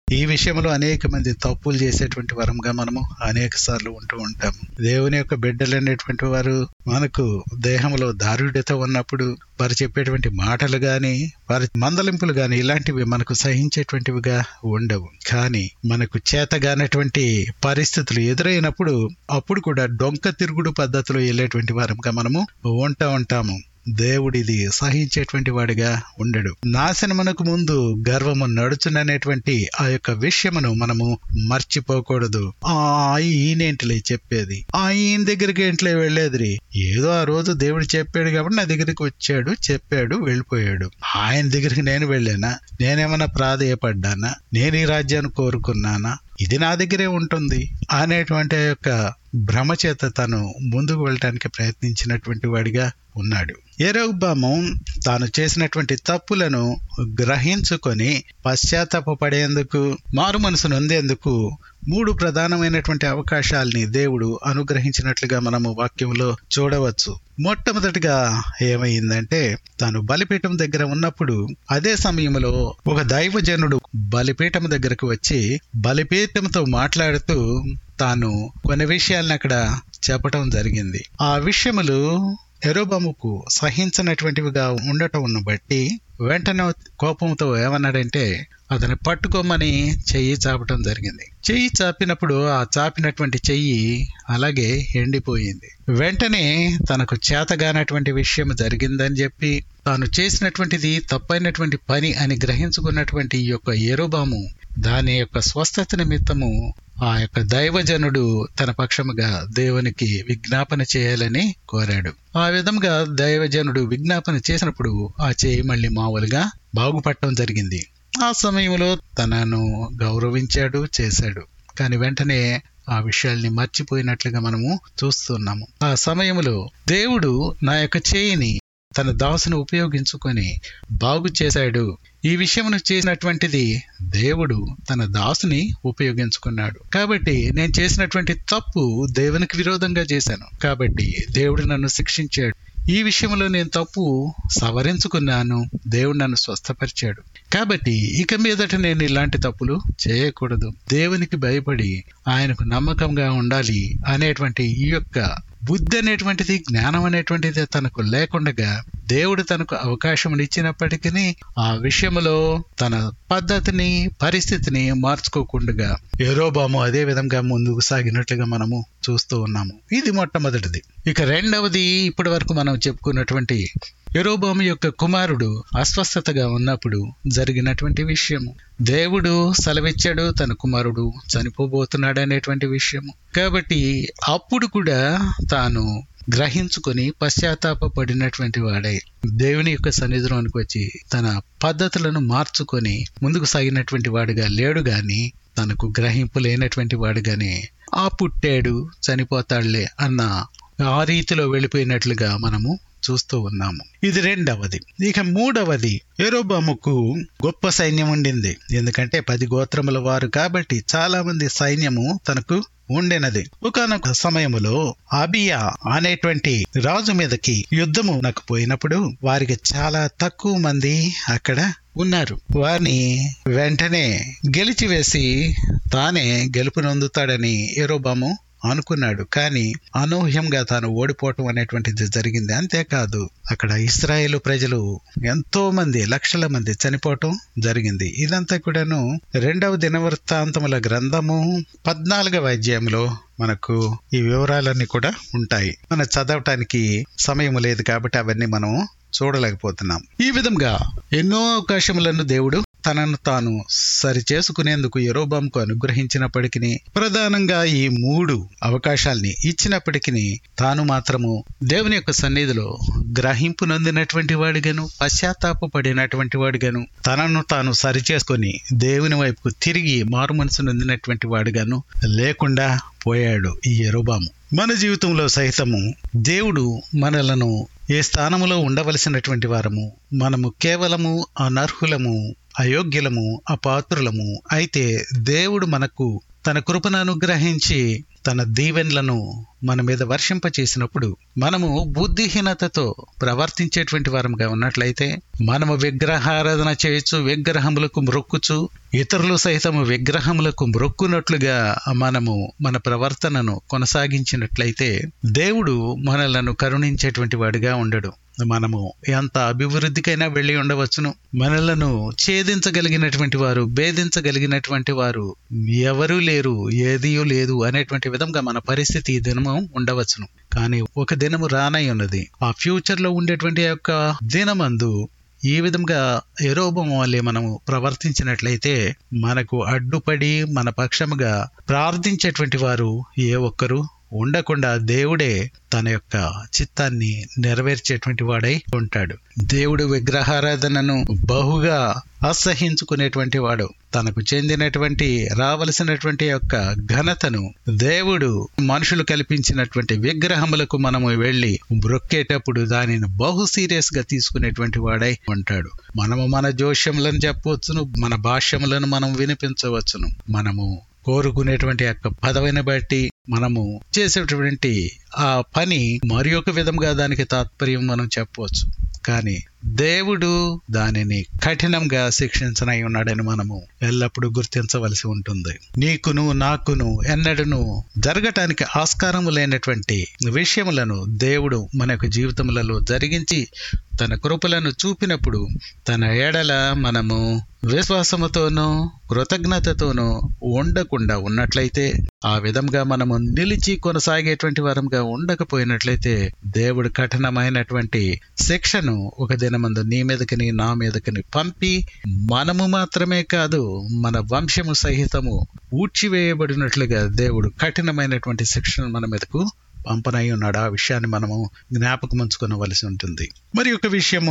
ఈ విషయంలో అనేక మంది తప్పులు చేసేటువంటి వరంగా మనము అనేక సార్లు ఉంటూ ఉంటాము దేవుని యొక్క బిడ్డలు అనేటువంటి వారు మనకు దేహంలో దారుడ్యత ఉన్నప్పుడు వారు చెప్పేటువంటి మాటలు గాని వారి మందలింపులు గాని ఇలాంటివి మనకు సహించేటువంటివిగా ఉండవు కానీ మనకు చేతగానటువంటి పరిస్థితులు ఎదురైనప్పుడు అప్పుడు కూడా డొంక తిరుగుడు పద్ధతిలో వెళ్ళేటువంటి వారంగా మనము ఉంటూ ఉంటాము దేవుడిది సహించేటువంటి వాడిగా ఉండడు నాశనమునకు ముందు గర్వము నడుచుననేటువంటి ఆ యొక్క విషయమును మనము మర్చిపోకూడదు ఆ ఈయనేంటిలే చెప్పేది ఆ ఈయన దగ్గరికి ఏంటిలే వెళ్ళేది ఏదో ఆ రోజు దేవుడు చెప్పాడు కాబట్టి నా దగ్గరికి వచ్చాడు చెప్పాడు వెళ్ళిపోయాడు ఆయన దగ్గరికి నేను వెళ్ళానా నేనేమన్నా ప్రాధేయపడ్డానా నేను ఈ రాజ్యాన్ని కోరుకున్నానా ఇది నా దగ్గరే ఉంటుంది అనేటువంటి ఆ యొక్క భ్రమ చేత తను ముందుకు వెళ్ళటానికి ప్రయత్నించినటువంటి వాడిగా ఉన్నాడు ఎరోబాము తాను చేసినటువంటి తప్పులను గ్రహించుకొని పశ్చాత్తాపడేందుకు మారు మనసు నొందేందుకు మూడు ప్రధానమైనటువంటి అవకాశాల్ని దేవుడు అనుగ్రహించినట్లుగా మనము వాక్యంలో చూడవచ్చు మొట్టమొదటిగా ఏమైందంటే తాను బలిపీఠం దగ్గర ఉన్నప్పుడు అదే సమయంలో ఒక దైవజనుడు బలిపీఠం దగ్గరకు వచ్చి బలిపీఠంతో మాట్లాడుతూ తాను కొన్ని విషయాలను అక్కడ చెప్పటం జరిగింది ఆ విషయములు ఎరోబముకు సహించనటువంటివిగా ఉండటం బట్టి వెంటనే కోపంతో ఏమన్నాడంటే అతన్ని పట్టుకోమని చెయ్యి చాపటం జరిగింది చెయ్యి చాపినప్పుడు ఆ చాపినటువంటి చెయ్యి అలాగే ఎండిపోయింది వెంటనే తనకు చేతగానటువంటి విషయం జరిగిందని చెప్పి తాను చేసినటువంటిది తప్పైనటువంటి పని అని గ్రహించుకున్నటువంటి ఈ యొక్క ఏరోబాము దాని యొక్క స్వస్థత నిమిత్తము ఆ యొక్క దైవజనుడు తన పక్షముగా దేవునికి విజ్ఞాపన చేయాలని కోరాడు ఆ విధంగా దైవజనుడు విజ్ఞాపన చేసినప్పుడు ఆ చేయి మళ్ళీ మామూలుగా బాగుపడటం జరిగింది ఆ సమయంలో తనను గౌరవించాడు చేశాడు కానీ వెంటనే ఆ విషయాల్ని మర్చిపోయినట్లుగా మనము చూస్తున్నాము ఆ సమయంలో దేవుడు నా యొక్క చేయిని తన దాసును ఉపయోగించుకొని బాగు చేశాడు ఈ విషయమును చేసినటువంటిది దేవుడు తన దాసుని ఉపయోగించుకున్నాడు కాబట్టి నేను చేసినటువంటి తప్పు దేవునికి విరోధంగా చేశాను కాబట్టి దేవుడు నన్ను శిక్షించాడు ఈ విషయంలో నేను తప్పు సవరించుకున్నాను దేవుడు నన్ను స్వస్థపరిచాడు కాబట్టి ఇక మీదట నేను ఇలాంటి తప్పులు చేయకూడదు దేవునికి భయపడి ఆయనకు నమ్మకంగా ఉండాలి అనేటువంటి ఈ యొక్క బుద్ధి అనేటువంటిది జ్ఞానం అనేటువంటిది తనకు లేకుండగా దేవుడు తనకు అవకాశం ఇచ్చినప్పటికీ ఆ విషయంలో తన పద్ధతిని పరిస్థితిని మార్చుకోకుండా ఏరోబాము అదే విధంగా ముందుకు సాగినట్లుగా మనము చూస్తూ ఉన్నాము ఇది మొట్టమొదటిది ఇక రెండవది ఇప్పటి వరకు మనం చెప్పుకున్నటువంటి ఎరోబాము యొక్క కుమారుడు అస్వస్థతగా ఉన్నప్పుడు జరిగినటువంటి విషయము దేవుడు సెలవిచ్చాడు తన కుమారుడు చనిపోబోతున్నాడు అనేటువంటి విషయము కాబట్టి అప్పుడు కూడా తాను గ్రహించుకొని పశ్చాత్తాపడినటువంటి వాడే దేవుని యొక్క సన్నిధిలోనికి వచ్చి తన పద్ధతులను మార్చుకొని ముందుకు సాగినటువంటి వాడుగా లేడు గాని తనకు గ్రహింపు లేనటువంటి వాడుగానే ఆ పుట్టాడు చనిపోతాడులే అన్న ఆ రీతిలో వెళ్ళిపోయినట్లుగా మనము చూస్తూ ఉన్నాము ఇది రెండవది ఇక మూడవది ఎరోబాముకు గొప్ప సైన్యం ఉండింది ఎందుకంటే పది గోత్రముల వారు కాబట్టి చాలా మంది సైన్యము తనకు ఉండేనది ఒకనొక సమయములో అబియా అనేటువంటి రాజు మీదకి యుద్ధము నాకు పోయినప్పుడు వారికి చాలా తక్కువ మంది అక్కడ ఉన్నారు వారిని వెంటనే గెలిచివేసి తానే గెలుపు నొందుతాడని ఎరోబాము అనుకున్నాడు కానీ అనూహ్యంగా తాను ఓడిపోవటం అనేటువంటిది జరిగింది అంతేకాదు అక్కడ ఇస్రాయేల్ ప్రజలు ఎంతో మంది లక్షల మంది చనిపోవటం జరిగింది ఇదంతా కూడాను రెండవ దినవృత్తాంతముల గ్రంథము పద్నాలుగవ అధ్యాయంలో మనకు ఈ వివరాలన్నీ కూడా ఉంటాయి మన చదవటానికి సమయం లేదు కాబట్టి అవన్నీ మనం చూడలేకపోతున్నాం ఈ విధంగా ఎన్నో అవకాశములను దేవుడు తనను తాను సరి చేసుకునేందుకు ఎరోబాంకు అనుగ్రహించినప్పటికీ ప్రధానంగా ఈ మూడు అవకాశాల్ని ఇచ్చినప్పటికీ తాను మాత్రము దేవుని యొక్క సన్నిధిలో గ్రహింపు నొందినటువంటి వాడిగాను పశ్చాత్తాపడినటువంటి వాడిగాను తనను తాను సరి చేసుకొని దేవుని వైపుకు తిరిగి మారు మనసు నొందినటువంటి వాడిగాను లేకుండా పోయాడు ఈ ఎరోబాము మన జీవితంలో సహితము దేవుడు మనలను ఏ స్థానములో ఉండవలసినటువంటి వారము మనము కేవలము అనర్హులము అయోగ్యులము అపాత్రులము అయితే దేవుడు మనకు తన కృపను అనుగ్రహించి తన దీవెన్లను మన మీద వర్షింపచేసినప్పుడు మనము బుద్ధిహీనతతో ప్రవర్తించేటువంటి వారంగా ఉన్నట్లయితే మనము విగ్రహారాధన చేయొచ్చు విగ్రహములకు మ్రొక్కుచు ఇతరులు సైతము విగ్రహములకు మ్రొక్కునట్లుగా మనము మన ప్రవర్తనను కొనసాగించినట్లయితే దేవుడు మనలను కరుణించేటువంటి వాడిగా ఉండడు మనము ఎంత అభివృద్ధికైనా వెళ్ళి ఉండవచ్చును మనలను ఛేదించగలిగినటువంటి వారు భేదించగలిగినటువంటి వారు ఎవరూ లేరు ఏదియూ లేదు అనేటువంటి విధంగా మన పరిస్థితి ఈ దినము ఉండవచ్చును కానీ ఒక దినము రానై ఉన్నది ఆ ఫ్యూచర్ లో ఉండేటువంటి యొక్క దినమందు ఈ విధంగా ఎరోబం వల్లే మనము ప్రవర్తించినట్లయితే మనకు అడ్డుపడి మన పక్షముగా ప్రార్థించేటువంటి వారు ఏ ఒక్కరు ఉండకుండా దేవుడే తన యొక్క చిత్తాన్ని నెరవేర్చేటువంటి వాడై ఉంటాడు దేవుడు విగ్రహారాధనను బహుగా అసహించుకునేటువంటి వాడు తనకు చెందినటువంటి రావలసినటువంటి యొక్క ఘనతను దేవుడు మనుషులు కల్పించినటువంటి విగ్రహములకు మనము వెళ్ళి బ్రొక్కేటప్పుడు దానిని బహు సీరియస్ గా తీసుకునేటువంటి వాడై ఉంటాడు మనము మన జోష్యములను చెప్పవచ్చును మన భాష్యములను మనం వినిపించవచ్చును మనము కోరుకునేటువంటి యొక్క పదవిని బట్టి మనము చేసేటువంటి ఆ పని మరి ఒక విధంగా దానికి తాత్పర్యం మనం చెప్పవచ్చు కానీ దేవుడు దానిని కఠినంగా శిక్షించనై ఉన్నాడని మనము ఎల్లప్పుడూ గుర్తించవలసి ఉంటుంది నీకును నాకును ఎన్నడను జరగటానికి ఆస్కారము లేనటువంటి విషయములను దేవుడు మన యొక్క జీవితములలో జరిగించి తన కృపలను చూపినప్పుడు తన ఏడల మనము విశ్వాసముతోనూ కృతజ్ఞతతోనూ ఉండకుండా ఉన్నట్లయితే ఆ విధంగా మనము నిలిచి కొనసాగేటువంటి వారంగా ఉండకపోయినట్లయితే దేవుడు కఠినమైనటువంటి శిక్షను ఒక దినమందు నీ మీదకిని నా మీదకిని పంపి మనము మాత్రమే కాదు మన వంశము సహితము ఊడ్చివేయబడినట్లుగా దేవుడు కఠినమైనటువంటి శిక్షను మన మీదకు పంపనై ఉన్నాడు ఆ విషయాన్ని మనము జ్ఞాపకం ఉంచుకోవలసి ఉంటుంది మరి ఒక విషయము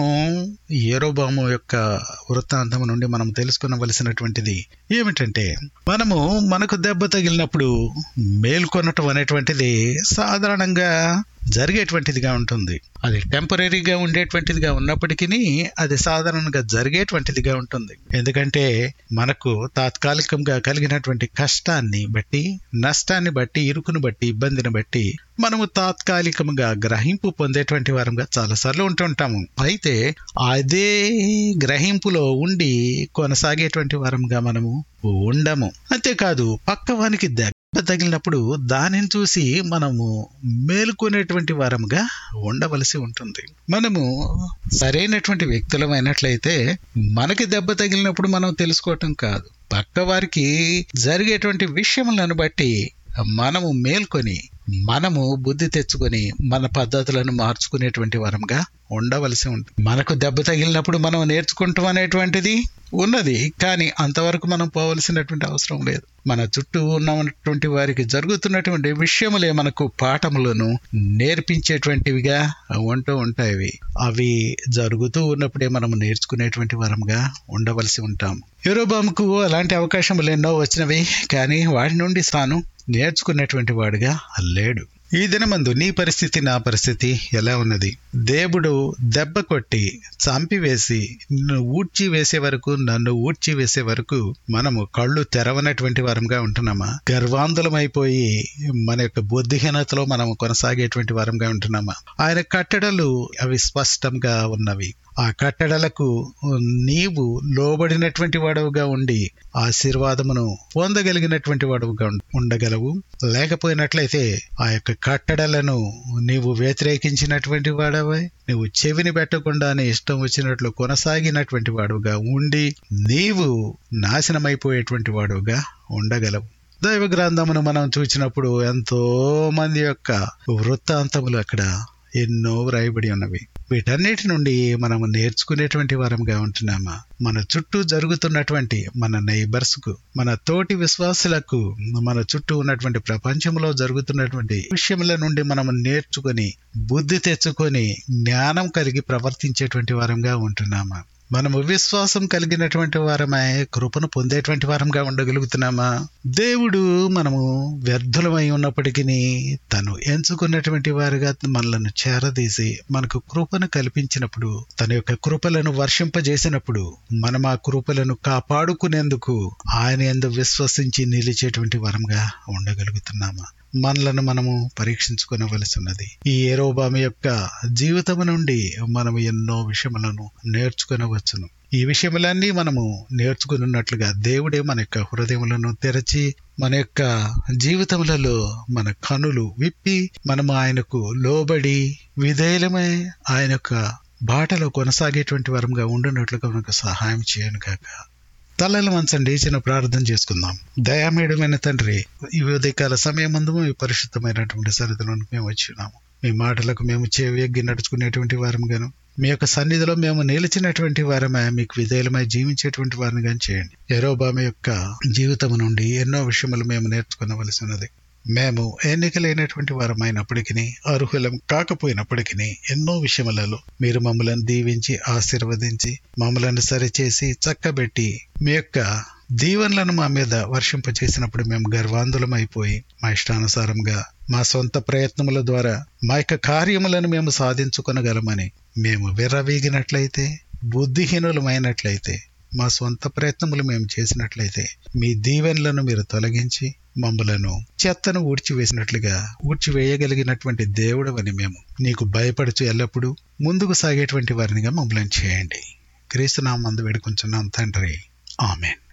ఏరోబాము యొక్క వృత్తాంతం నుండి మనం తెలుసుకునవలసినటువంటిది ఏమిటంటే మనము మనకు దెబ్బ తగిలినప్పుడు మేల్కొనటం అనేటువంటిది సాధారణంగా జరిగేటువంటిదిగా ఉంటుంది అది టెంపరీగా ఉండేటువంటిదిగా ఉన్నప్పటికీ అది సాధారణంగా జరిగేటువంటిదిగా ఉంటుంది ఎందుకంటే మనకు తాత్కాలికంగా కలిగినటువంటి కష్టాన్ని బట్టి నష్టాన్ని బట్టి ఇరుకును బట్టి ఇబ్బందిని బట్టి మనము తాత్కాలికంగా గ్రహింపు పొందేటువంటి వారంగా చాలాసార్లు ఉంటుంటాము అయితే అదే గ్రహింపులో ఉండి కొనసాగేటువంటి వారంగా మనము ఉండము అంతేకాదు పక్కవానికి దెబ్బ తగిలినప్పుడు దానిని చూసి మనము మేలుకునేటువంటి వారముగా ఉండవలసి ఉంటుంది మనము సరైనటువంటి వ్యక్తులమైనట్లయితే మనకి దెబ్బ తగిలినప్పుడు మనం తెలుసుకోవటం కాదు పక్క వారికి జరిగేటువంటి విషయములను బట్టి మనము మేల్కొని మనము బుద్ధి తెచ్చుకొని మన పద్ధతులను మార్చుకునేటువంటి వరంగా ఉండవలసి ఉంటుంది మనకు దెబ్బ తగిలినప్పుడు మనం నేర్చుకుంటాం అనేటువంటిది ఉన్నది కానీ అంతవరకు మనం పోవలసినటువంటి అవసరం లేదు మన చుట్టూ ఉన్నటువంటి వారికి జరుగుతున్నటువంటి విషయములే మనకు పాఠములను నేర్పించేటువంటివిగా ఉంటూ ఉంటాయి అవి జరుగుతూ ఉన్నప్పుడే మనం నేర్చుకునేటువంటి వరంగా ఉండవలసి ఉంటాం యూరోబామ్కు అలాంటి అవకాశములు ఎన్నో వచ్చినవి కానీ వాటి నుండి తాను నేర్చుకునేటువంటి వాడుగా లేడు ఈ దినమందు నీ పరిస్థితి నా పరిస్థితి ఎలా ఉన్నది దేవుడు దెబ్బ కొట్టి చంపివేసి నిన్ను ఊడ్చి వేసే వరకు నన్ను ఊడ్చి వేసే వరకు మనము కళ్ళు తెరవనటువంటి వారంగా ఉంటున్నామా గర్వాంధులమైపోయి మన యొక్క బుద్ధిహీనతలో మనం కొనసాగేటువంటి వారంగా ఉంటున్నామా ఆయన కట్టడలు అవి స్పష్టంగా ఉన్నవి ఆ కట్టడలకు నీవు లోబడినటువంటి వాడవుగా ఉండి ఆశీర్వాదమును పొందగలిగినటువంటి వాడుగా ఉండగలవు లేకపోయినట్లయితే ఆ యొక్క కట్టడలను నీవు వ్యతిరేకించినటువంటి వాడవై నువ్వు చెవిని పెట్టకుండా నీ ఇష్టం వచ్చినట్లు కొనసాగినటువంటి వాడుగా ఉండి నీవు నాశనమైపోయేటువంటి వాడుగా ఉండగలవు దైవ గ్రంథమును మనం చూసినప్పుడు ఎంతో మంది యొక్క వృత్తాంతములు అక్కడ ఎన్నో వ్రాయబడి ఉన్నవి వీటన్నిటి నుండి మనం నేర్చుకునేటువంటి వారంగా ఉంటున్నామా మన చుట్టూ జరుగుతున్నటువంటి మన నైబర్స్ కు మన తోటి విశ్వాసులకు మన చుట్టూ ఉన్నటువంటి ప్రపంచంలో జరుగుతున్నటువంటి విషయముల నుండి మనం నేర్చుకొని బుద్ధి తెచ్చుకొని జ్ఞానం కలిగి ప్రవర్తించేటువంటి వారంగా ఉంటున్నామా మనము విశ్వాసం కలిగినటువంటి వారమై కృపను పొందేటువంటి వారంగా ఉండగలుగుతున్నామా దేవుడు మనము వ్యర్థులమై ఉన్నప్పటికీ తను ఎంచుకున్నటువంటి వారిగా మనలను చేరదీసి మనకు కృపను కల్పించినప్పుడు తన యొక్క కృపలను వర్షింపజేసినప్పుడు మనం ఆ కృపలను కాపాడుకునేందుకు ఆయన ఎందు విశ్వసించి నిలిచేటువంటి వరంగా ఉండగలుగుతున్నామా మనలను మనము పరీక్షించుకునవలసి ఉన్నది ఈ ఏరోబామి యొక్క జీవితం నుండి మనము ఎన్నో విషయములను నేర్చుకునవచ్చును ఈ విషయములన్నీ మనము నేర్చుకున్నట్లుగా దేవుడే మన యొక్క హృదయములను తెరచి మన యొక్క జీవితములలో మన కనులు విప్పి మనము ఆయనకు లోబడి విధేయులమై ఆయన యొక్క బాటలో కొనసాగేటువంటి వరంగా ఉండున్నట్లుగా మనకు సహాయం చేయను కాక తలలు వంచండి చిన్న ప్రార్థన చేసుకుందాం దయామేడమైన తండ్రి ఈ ఉదయకాల సమయం ముందు మీ పరిశుద్ధమైనటువంటి సరిధిలోనికి మేము వచ్చినాము మీ మాటలకు మేము చెవియగ్గి నడుచుకునేటువంటి వారముగాను మీ యొక్క సన్నిధిలో మేము నిలిచినటువంటి వారమే మీకు విధేయులమై జీవించేటువంటి వారిని కానీ చేయండి ఎరోబామి యొక్క జీవితం నుండి ఎన్నో విషయములు మేము నేర్చుకునవలసి ఉన్నది మేము ఎన్నికలైనటువంటి వారమైనప్పటికీ అర్హులం కాకపోయినప్పటికీ ఎన్నో విషయములలో మీరు మమ్మలను దీవించి ఆశీర్వదించి మమ్మలను సరిచేసి చక్కబెట్టి మీ యొక్క దీవెనలను మా మీద వర్షింపచేసినప్పుడు మేము గర్వాంధులమైపోయి మా ఇష్టానుసారంగా మా సొంత ప్రయత్నముల ద్వారా మా యొక్క కార్యములను మేము సాధించుకొనగలమని మేము విర్రవీగినట్లయితే బుద్ధిహీనులమైనట్లయితే మా సొంత ప్రయత్నములు మేము చేసినట్లయితే మీ దీవెనలను మీరు తొలగించి మమ్మలను చెత్తను ఊడ్చివేసినట్లుగా ఊడ్చివేయగలిగినటువంటి దేవుడవని మేము నీకు భయపడుచు ఎల్లప్పుడూ ముందుకు సాగేటువంటి వారినిగా మమ్మల్ని చేయండి క్రీస్తునామందు వేడుకుంటున్నాం తండ్రి ఆమెన్